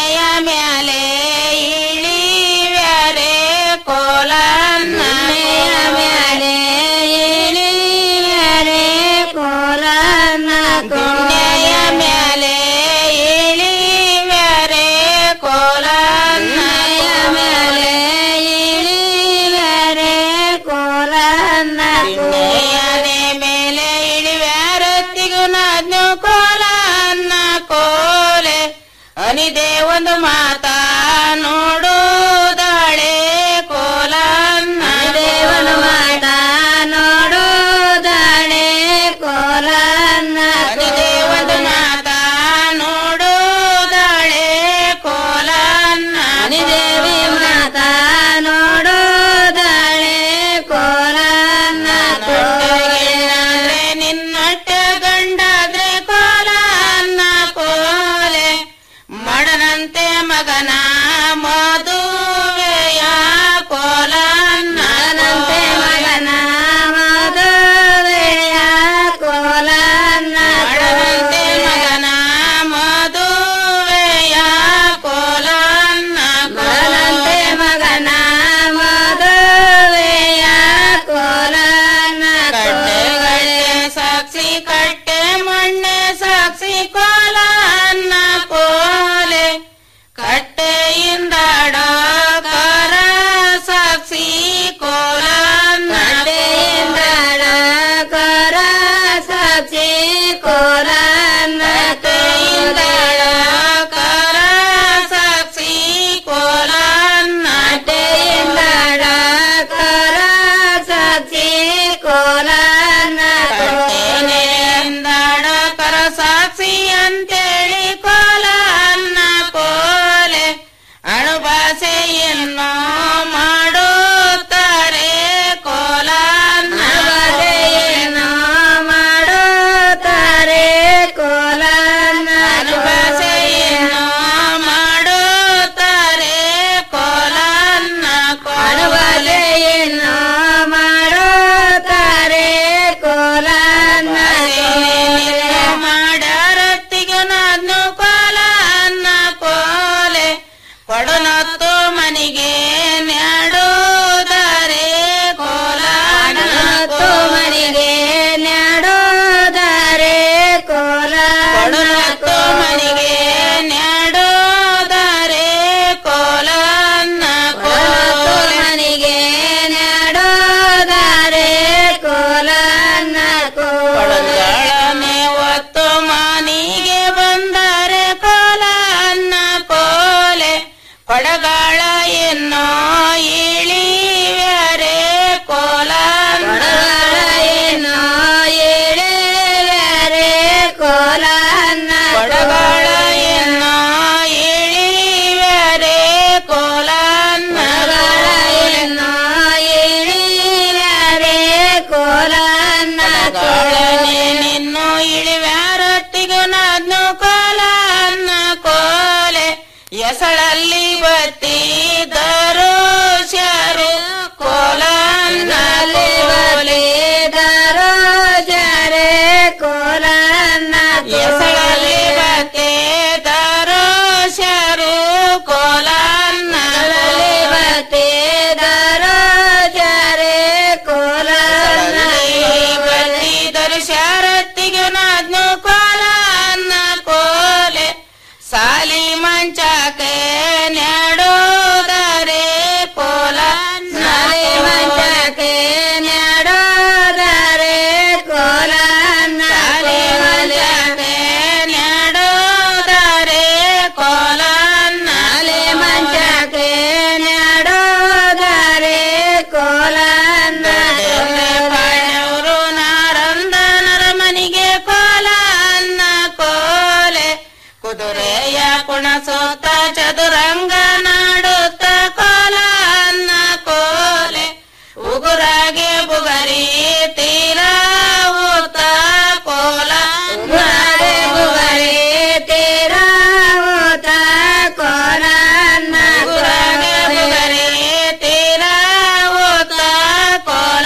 ಭಾಷೆಯನ್ನು ಮಾಡುತ್ತಾರೆ ಕೋಲನ್ನ ಭಾಷೆಯನ್ನು ಮಾಡುತ್ತಾರೆ ಕೋಲನ್ನ ಭಾಷೆಯನ್ನು ಮಾಡುತ್ತಾರೆ ಕೋಲನ್ನ ಭಾಷೆಯನ್ನು ಮಾಡುತ್ತಾರೆ ಕೋಲನ್ನ ಮಾಡರತ್ತಿಗೆ ನಾನು ಕೋಲನ್ನ ಕೋಲೆ ಕೊಡನತ್ತು ಮನಿಗೆ ನ್ಯಾಡೋದರೆ ಕೋಲನತ್ತು ಮನಿಗೆ ನ್ಯಾಡೋದರೆ ಕೋಲ ಕೊಡನತ್ತು ಮನಿಗೆ ನ್ಯಾಡೋದರೆ ಕೋಲನ್ನ ಕೋಲ ಮನಿಗೆ ನ್ಯಾಡೋದರೆ ಕೋಲನ್ನ ಕೊಡಗಳನೆ ಒತ್ತು ಮನಿಗೆ ಬಂದರೆ ಕೋಲನ್ನ ಕೋಲೆ ಕೊಡಗಾಳ ಎನ್ನೋ ಇಳಿವ್ಯಾರೆ ಕೋಲನ್ನ ಎನ್ನೋ ಇಳಿವ್ಯಾರೆ ಕೋಲನ್ನ ಕೊಡಗಾಳ ಎನ್ನೋ ಇಳಿವ್ಯಾರೆ ಕೋಲನ್ನ ಎನ್ನೋ ಇಳಿವ್ಯಾರೆ ಕೋಲನ್ನ ಕೋಳನೆ ನಿನ್ನು ಇಳಿವ್ಯಾರೊಟ್ಟಿಗೆ ನಾನು ಕೋಲನ್ನ ಕೋಲೆ ಎಸಳಲ್ಲಿ ಬತ್ತಿದರು ಶಾರು ಕೋಲನ್ನಲ್ಲಿ ಬಲಿದರು ಜಾರೆ ಕೋಲನ್ನ ಎಸಳಲ್ಲಿ ಬತ್ತಿದರು ಶಾರು ಕೋಲನ್ನಲ್ಲಿ ಬತ್ತಿದರು ಜಾರೆ ಕೋಲನ್ನ ಬತ್ತಿದರು ಶಾರತ್ತಿಗೆ ನಾನು ಕೋಲನ್ನ ಕೋಲೆ ಸಾಲಿ ಮಂಚಕ್ಕೆ ನ್ಯಾಡೋದರೆ ಕೋಲ ಸಾಲಿ ಮಂಚಕ್ಕೆ ನ್ಯಾಡೋದರೆ ಕೋಲ ಸಾಲಿ ಮಂಚಕ್ಕೆ ನ್ಯಾಡೋದರೆ ಕೋಲ ನಾಲೆ ಮಂಚಕ್ಕೆ ನ್ಯಾಡೋದರೆ ಕೋಲ ಪಾಂಡವರು ನಾರಂದನರ ಮನಿಗೆ ಕೋಲ ಅನ್ನ ಕೋಲೆ ಕುದುರೆಯ ಕುಣಸೋತ ಚದುರಂಗ ನಾಡುತ್ತ ಕೋಲ ಅನ್ನ ಕೋಲೆ ಉಗುರಾಗೆ ಬುಗರಿ ತೀರ ಊತ ಕೋಲ ಉಗುರಾಗೆ ಬುಗರಿ ತೀರ ಊತ ಕೋಲ ಉಗುರಾಗೆ ಬುಗರಿ ತೀರ ಊತ ಕೋಲ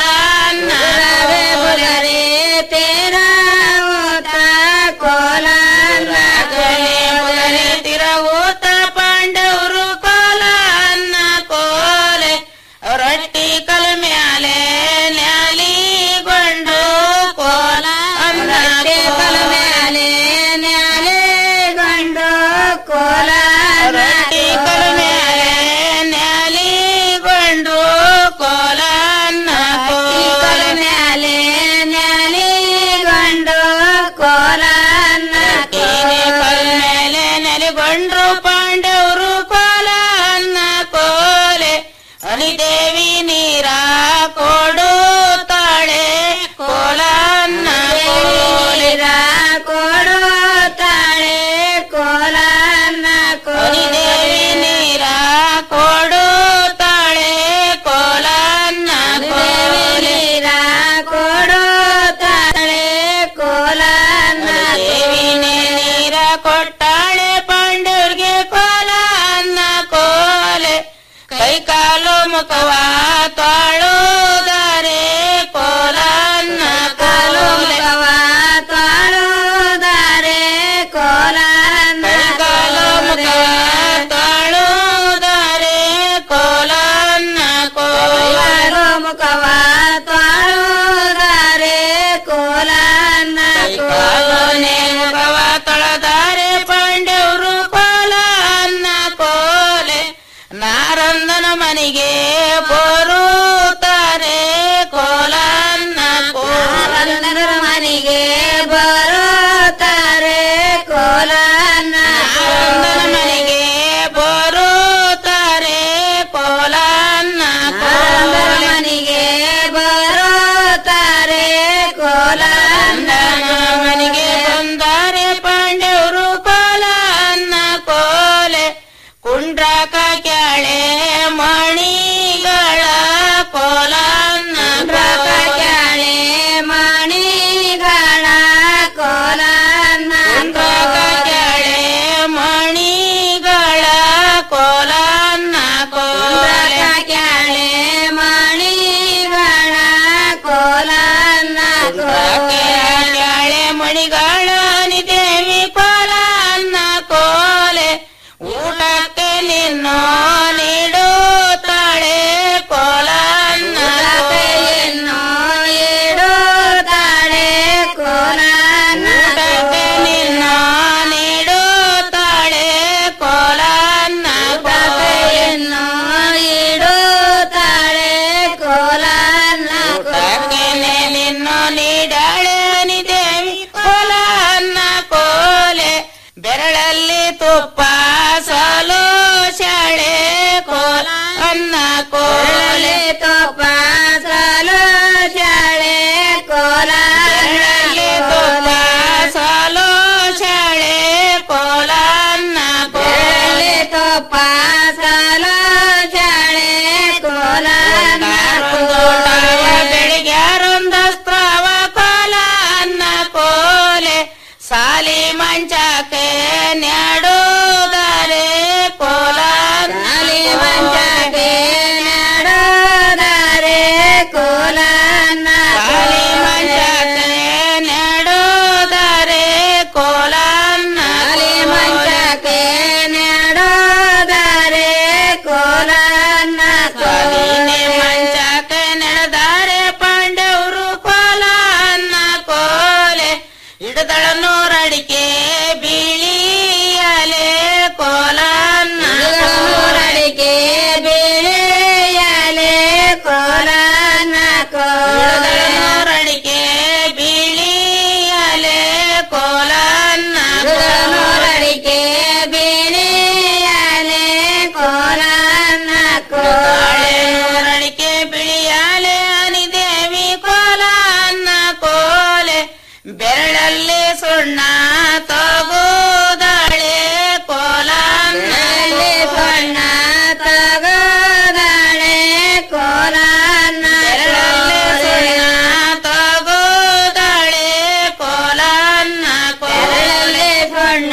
ಬುಗರಿ ತೀರ ಊತ ಕೋಲ ಬುಗರಿ ತೀರ ಊತ ಪಾಂಡವರು ಕೋಲ ಅನ್ನ ಕೋಲೆ ರೊಟ್ಟಿ ಕಲ್ ಮ್ಯಾಲೆ ನ್ಯಾಲಿಗೊಂಡು ಕೋಲ ಅನ್ನ ಕಲ್ ಮ್ಯಾಲೆ ನ್ಯಾಲಿಗೊಂಡು ಕೋಲ ರೊಟ್ಟಿ ಕಲ್ ಮ್ಯಾಲೆ ನ್ಯಾಲಿಗೊಂಡು ಕೋಲ ಅನ್ನ ಕೋಲ ಮ್ಯಾಲೆ ನ್ಯಾಲಿಗೊಂಡು ಕೋಲ ಅನ್ನ ಕಲ್ ಮೇಲೆ ನೆಲೆಗೊಂಡ್ರು ಪಾಂಡವರು ಕೋಲ ಅನ್ನ ಕೋಲೆ ಅನಿದೇವಿ ನೀರ ಕೊಡುತ್ತಾಳೆ ಕೋಲ ಅನ್ನ ಕೋಲಿರ ಕೊಡುತ್ತಾಳೆ ಕೋಲ ಅನ್ನ ಕೋಲಿದೇವಿ ನೀರ ಕೊಡುತ್ತಾಳೆ ಕೋಲ ಅನ್ನ ಕೋಲಿರ ಕೊಡುತ್ತಾಳೆ ಕೋಲ ಅನ್ನ ದೇವಿ ನೀರ ಕೊಟ್ಟಾಳೆ ಪಾಂಡವ್ರಿಗೆ ಕೋಲ ಅನ್ನ ಕೋಲೆ ಕೈ ಕಾಲು ಮುಖವ ತಾಳುವುದರೆ ಕೋಲ ಅನ್ನ ಕಾಲು ಮುಖವ ತಾಳುವುದರೆ ಕೋಲ ಅನ್ನ ಕಾಲು ಮುಖವ ತಾಳುವುದರೆ ಕೋಲ ಅನ್ನ ಕೋಲ ಮುಖವ ತಾಳುವುದರೆ ಕೋಲ ಅನ್ನ ಕೋಲನೆ ಮುಖವ ತೊಳೆದರೆ ಪಾಂಡವರು ಕೋಲ ಅನ್ನ ಕೋಲೆ ನಾರಂದನ ಮನೆಗೆ ಬರುತ್ತಾರೆ ಕೋಲನ್ನ ಕೋಲಂದನ ಮನೆಗೆ ಬರುತ್ತಾರೆ ಕೋಲನ್ನ ನಾರಂದನ ಮನೆಗೆ ಬರುತ್ತಾರೆ ಕೋಲನ್ನ ಕೋಲಂದನ ಮನೆಗೆ ಬರುತ್ತಾರೆ ಕೋಲನ್ನ ಮನೆಗೆ ಬಂದರೆ ಪಾಂಡವರು ಕೋಲನ್ನ ಕೋಲೆ ಕುಂಡ್ರಾಕ ಕ್ಯಾಳ ಕೋಲನ್ನ ಕೋಲೆ ತುಪ್ಪ ಸಾಲು ಶಾಳೆ ಕೋಲ ತುಪ್ಪ ಸಾಲು ಶಾಳೆ ಕೋಲನ್ನ ಕೋಲೆ ತುಪ್ಪ ಸಾಲು ಶಾಳೆ ಕೋಲನ್ನ ಬೆಳಿಗ್ಯಾರೊಂದಸ್ತ್ರವ ಕೋಲ ಅನ್ನ ಕೋಲೆ ಸಾಲಿ ಮಂಚಕ್ಕೆ ನೆಡುದರೆ ಕೋಲ ಸಾಲಿ ಮಂಚಕ್ಕೆ ನೆಡುದರೆ ಕೋಲ ಸಾಲಿ ಮಂಚಕ್ಕೆ ನೆಡುದರೆ ಕೋಲ ಸಾಲಿ ಮಂಚಕ್ಕೆ ನೆಡುದರೆ ಕೋಲ ಸಾಲಿನೇ ಮಂಚಕ್ಕೆ ನಡೆದರೆ ಪಾಂಡವರು ಕೋಲ ಅನ್ನ ಕೋಲೆ ಹಿಡದಳ ನೂರಡಿಕೆ ಬೀಳಿಯಲೆ ಕೋಲನ್ನ ನೂರಡಿಕೆ ಬೀಳಿಯಲೆ ಕೋಲನ್ನ ಕೋಲದಳ ನೂರಡಿಕೆ ಬೀಳಿಯಲೆ ಕೋಲನ್ನ ನೂರಡಿಕೆ ಬೀಳಿಯಲೆ ಕೋಲನ್ನ ಕೋಳೆ ನೂರಡಿಕೆ ಬಿಳಿಯಲೆ ಅನಿದೇವಿ ಕೋಲನ್ನ ಕೋಲೆ ಬೆರಳಲ್ಲಿ ಸುಣ್ಣ ತಗೋದಾಳೆ ಕೋಲನ್ನಲ್ಲಿ ಸುಣ್ಣ ತಗೋದಾಳೆ ಕೋಲನ್ನ ಬೆರಳಲ್ಲಿ ಸುಣ್ಣ ತಗೋದಾಳೆ ಕೋಲನ್ನ ಬೆರಳಲ್ಲಿ ಸುಣ್ಣ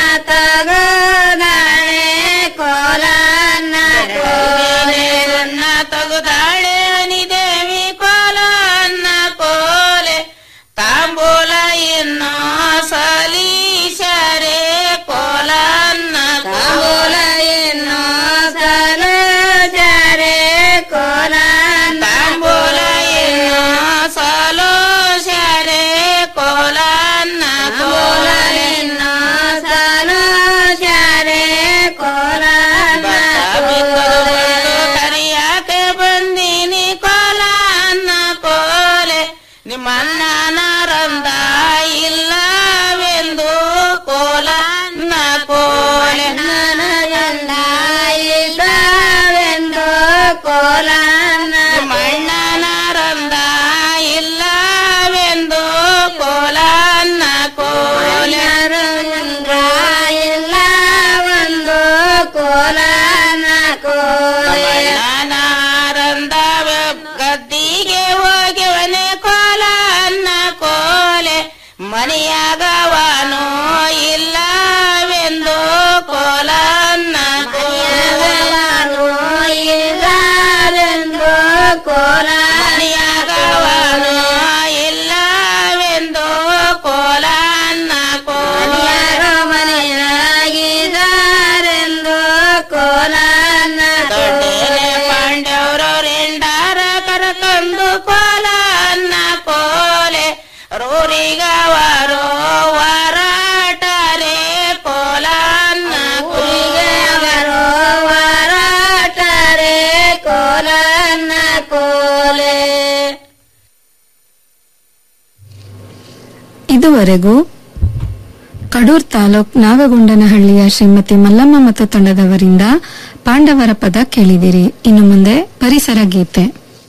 ತಗೋದಾಳೆ ಕೋಲನ್ನ ಕೋಲೆ ಸುಣ್ಣ ತಗೋದಾಳೆ ಅನಿದೇವಿ ಕೋಲನ್ನ ಕೋಲೆ ತಾಂಬೂಲ ಇನ್ನು ಸಲೀಶರೆ ಕೋಲನ್ನ ತಾಂಬೂಲ ಇನ್ನು ಸಲೋಜರೆ ಕೋಲನ್ನ ತಾಂಬೂಲ ಇನ್ನು ಸಲೋಶರೆ ಕೋಲನ್ನ ಕೋಲ ಇನ್ನು ಸಲೋಶರೆ ಕೋಲನ್ನ ಕರಿಯಾಕೆ ಬಂದೀನಿ ಕೋಲನ್ನ ಕೋಲೆ ನಿಮ್ಮಣ್ಣನ ರಂದ ಇಲ್ಲವೆಂದು ಕೋಲನ್ನ ಕೋಲೆ ನನಗಂದ ಇಲ್ಲವೆಂದು ಕೋಲನ್ನ ನಿಮ್ಮಣ್ಣನ ರಂದ ಇಲ್ಲವೆಂದು ಕೋಲನ್ನ ಕೋಲೆ ಇಲ್ಲವೆಂದು ಕೋಲನ್ನ ಕೋಲೆ ರಂದ ಗದ್ದಿಗೆ ಹೋಗಿವನೆ ಕೋಲ ಅನ್ನ ಕೋಲೆ ಮನೆಯಾಗವನು ಇಲ್ಲವೆಂದು ಕೋಲನ್ನ ಕೋಲನು ಇಲ್ಲವೆಂದು ಕೋಲ ಮನೆಯಾಗವನು ಇಲ್ಲವೆಂದು ಕೋಲನ್ನ ಕೋಲ ಮನೆಯಾಗಿದ್ದಾರೆಂದು ಕೋಲನ್ನ ದೊಡ್ಡನೆ ಪಾಂಡವರು ರೆಂಡಾರ ಕರಕಂದು ಕೋಲನ್ನ ಕೋಲೆ ರೂರಿಗವರು ವರಾಟರೆ ಕೋಲನ್ನ ಕೂರಿಗವರು ವರಾಟರೆ ಕೋಲನ್ನ ಕೋಲೆ ಇದುವರೆಗೂ ಕಡೂರ್ ತಾಲೂಕ್ ನಾಗಗೊಂಡನಹಳ್ಳಿಯ ಶ್ರೀಮತಿ ಮಲ್ಲಮ್ಮ ಮತ್ತು ತಂಡದವರಿಂದ ಪಾಂಡವರ ಪದ ಕೇಳಿದಿರಿ ಇನ್ನು ಮುಂದೆ ಪರಿಸರ ಗೀತೆ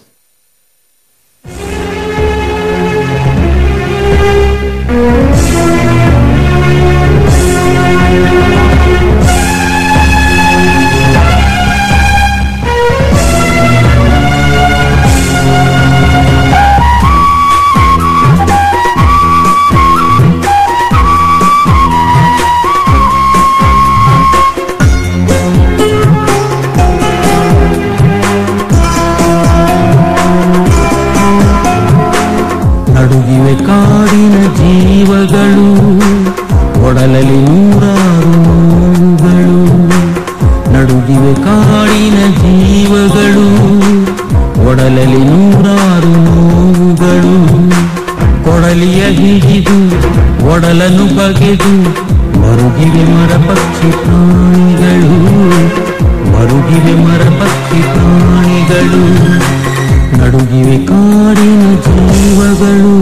ನಡುಗಿವೆ ಕಾಡಿನ ಜೀವಗಳು ಒಡಲಲಿ ನೂರಾರು ನೋವುಗಳು ನಡುಗಿವೆ ಕಾಡಿನ ಜೀವಗಳು ಒಡಲಲಿ ನೂರಾರು ನೋವುಗಳು ಕೊಡಲಿಯ ಹಿಡಿದು ಒಡಲನ್ನು ಬಗೆದು ಮರುಗಿವೆ ಮರ ಪಕ್ಷಿ ಪ್ರಾಣಿಗಳು ಮರುಗಿವೆ ಮರ ಪಕ್ಷಿ ಪ್ರಾಣಿಗಳು ನಡುಗಿವೆ ಕಾಡಿನ ಜೀವಗಳು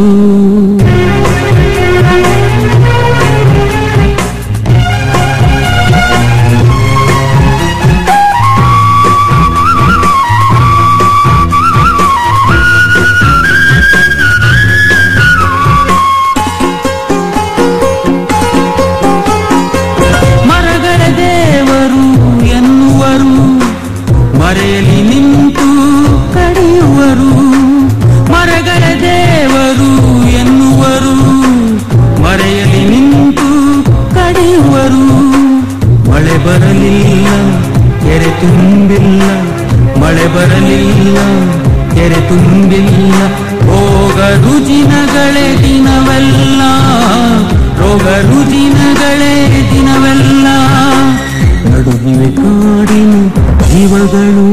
ಮರೆಯಲಿ ನಿಂತು ಕಡಿಯುವರು ಮರಗಳ ದೇವರು ಎನ್ನುವರು ಮರೆಯಲಿ ನಿಂತು ಕಡಿಯುವರು ಮಳೆ ಬರಲಿಲ್ಲ ಕೆರೆ ತುಂಬಿಲ್ಲ ಮಳೆ ಬರಲಿಲ್ಲ ಕೆರೆ ತುಂಬಿಲ್ಲ ರೋಗ ರುಜಿನಗಳೇ ದಿನವೆಲ್ಲ ರೋಗ ರುಜಿನಗಳೇ ದಿನವೆಲ್ಲ ನಡುಗಿವೆ ಕಾಡಿನ ಜೀವಗಳು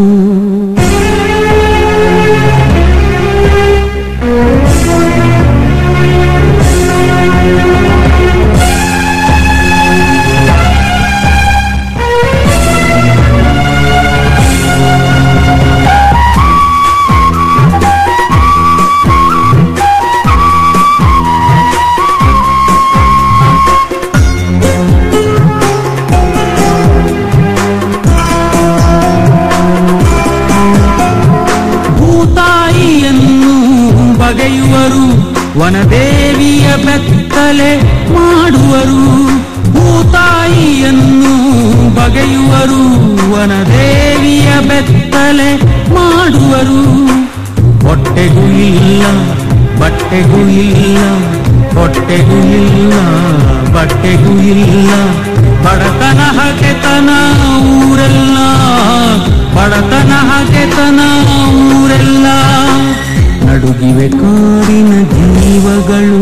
ಭೂತಾಯಿಯನ್ನು ಬಗೆಯುವರು ವನದೇವಿಯ ಬೆತ್ತಲೆ ಮಾಡುವರು ಭೂತಾಯಿಯನ್ನು ಬಗೆಯುವರು ವನದೇವಿಯ ಬೆತ್ತಲೆ ಮಾಡುವರು ಹೊಟ್ಟೆಗೂ ಇಲ್ಲ ಬಟ್ಟೆಗೂ ಇಲ್ಲ ಹೊಟ್ಟೆಗೂ ಇಲ್ಲ ಬಟ್ಟೆಗೂ ಇಲ್ಲ ಬಡತನ ಹಗೆತನ ಊರೆಲ್ಲ ಬಡತನ ಹಗೆತನ ಊರೆಲ್ಲ ನಡುಗಿವೆ ಕಾಡಿನ ಜೀವಗಳು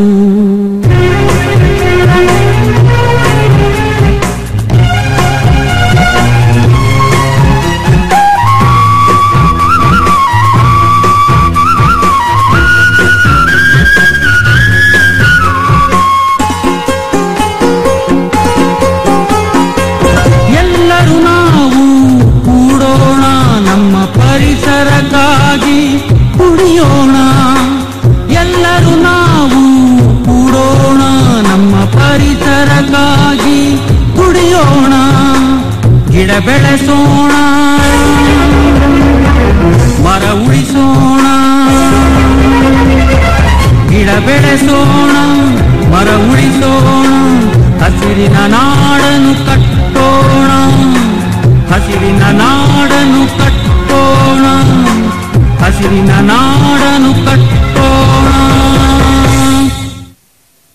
ಎಲ್ಲರೂ ನಾವು ಕೂಡೋಣ ನಮ್ಮ ಪರಿಸರಕ್ಕಾಗಿ ಕುಡಿಯೋಣ ಎಲ್ಲರೂ ನಾವು ಕೂಡೋಣ ನಮ್ಮ ಪರಿಸರಕ್ಕಾಗಿ ಕುಡಿಯೋಣ ಗಿಡ ಬೆಳೆಸೋಣ ಮರ ಉಳಿಸೋಣ ಗಿಡ ಬೆಳೆಸೋಣ ಮರ ಉಳಿಸೋಣ ಹಸಿರಿನ ನಾಡನ್ನು ಕಟ್ಟೋಣ ಹಸಿರಿನ ನಾಡ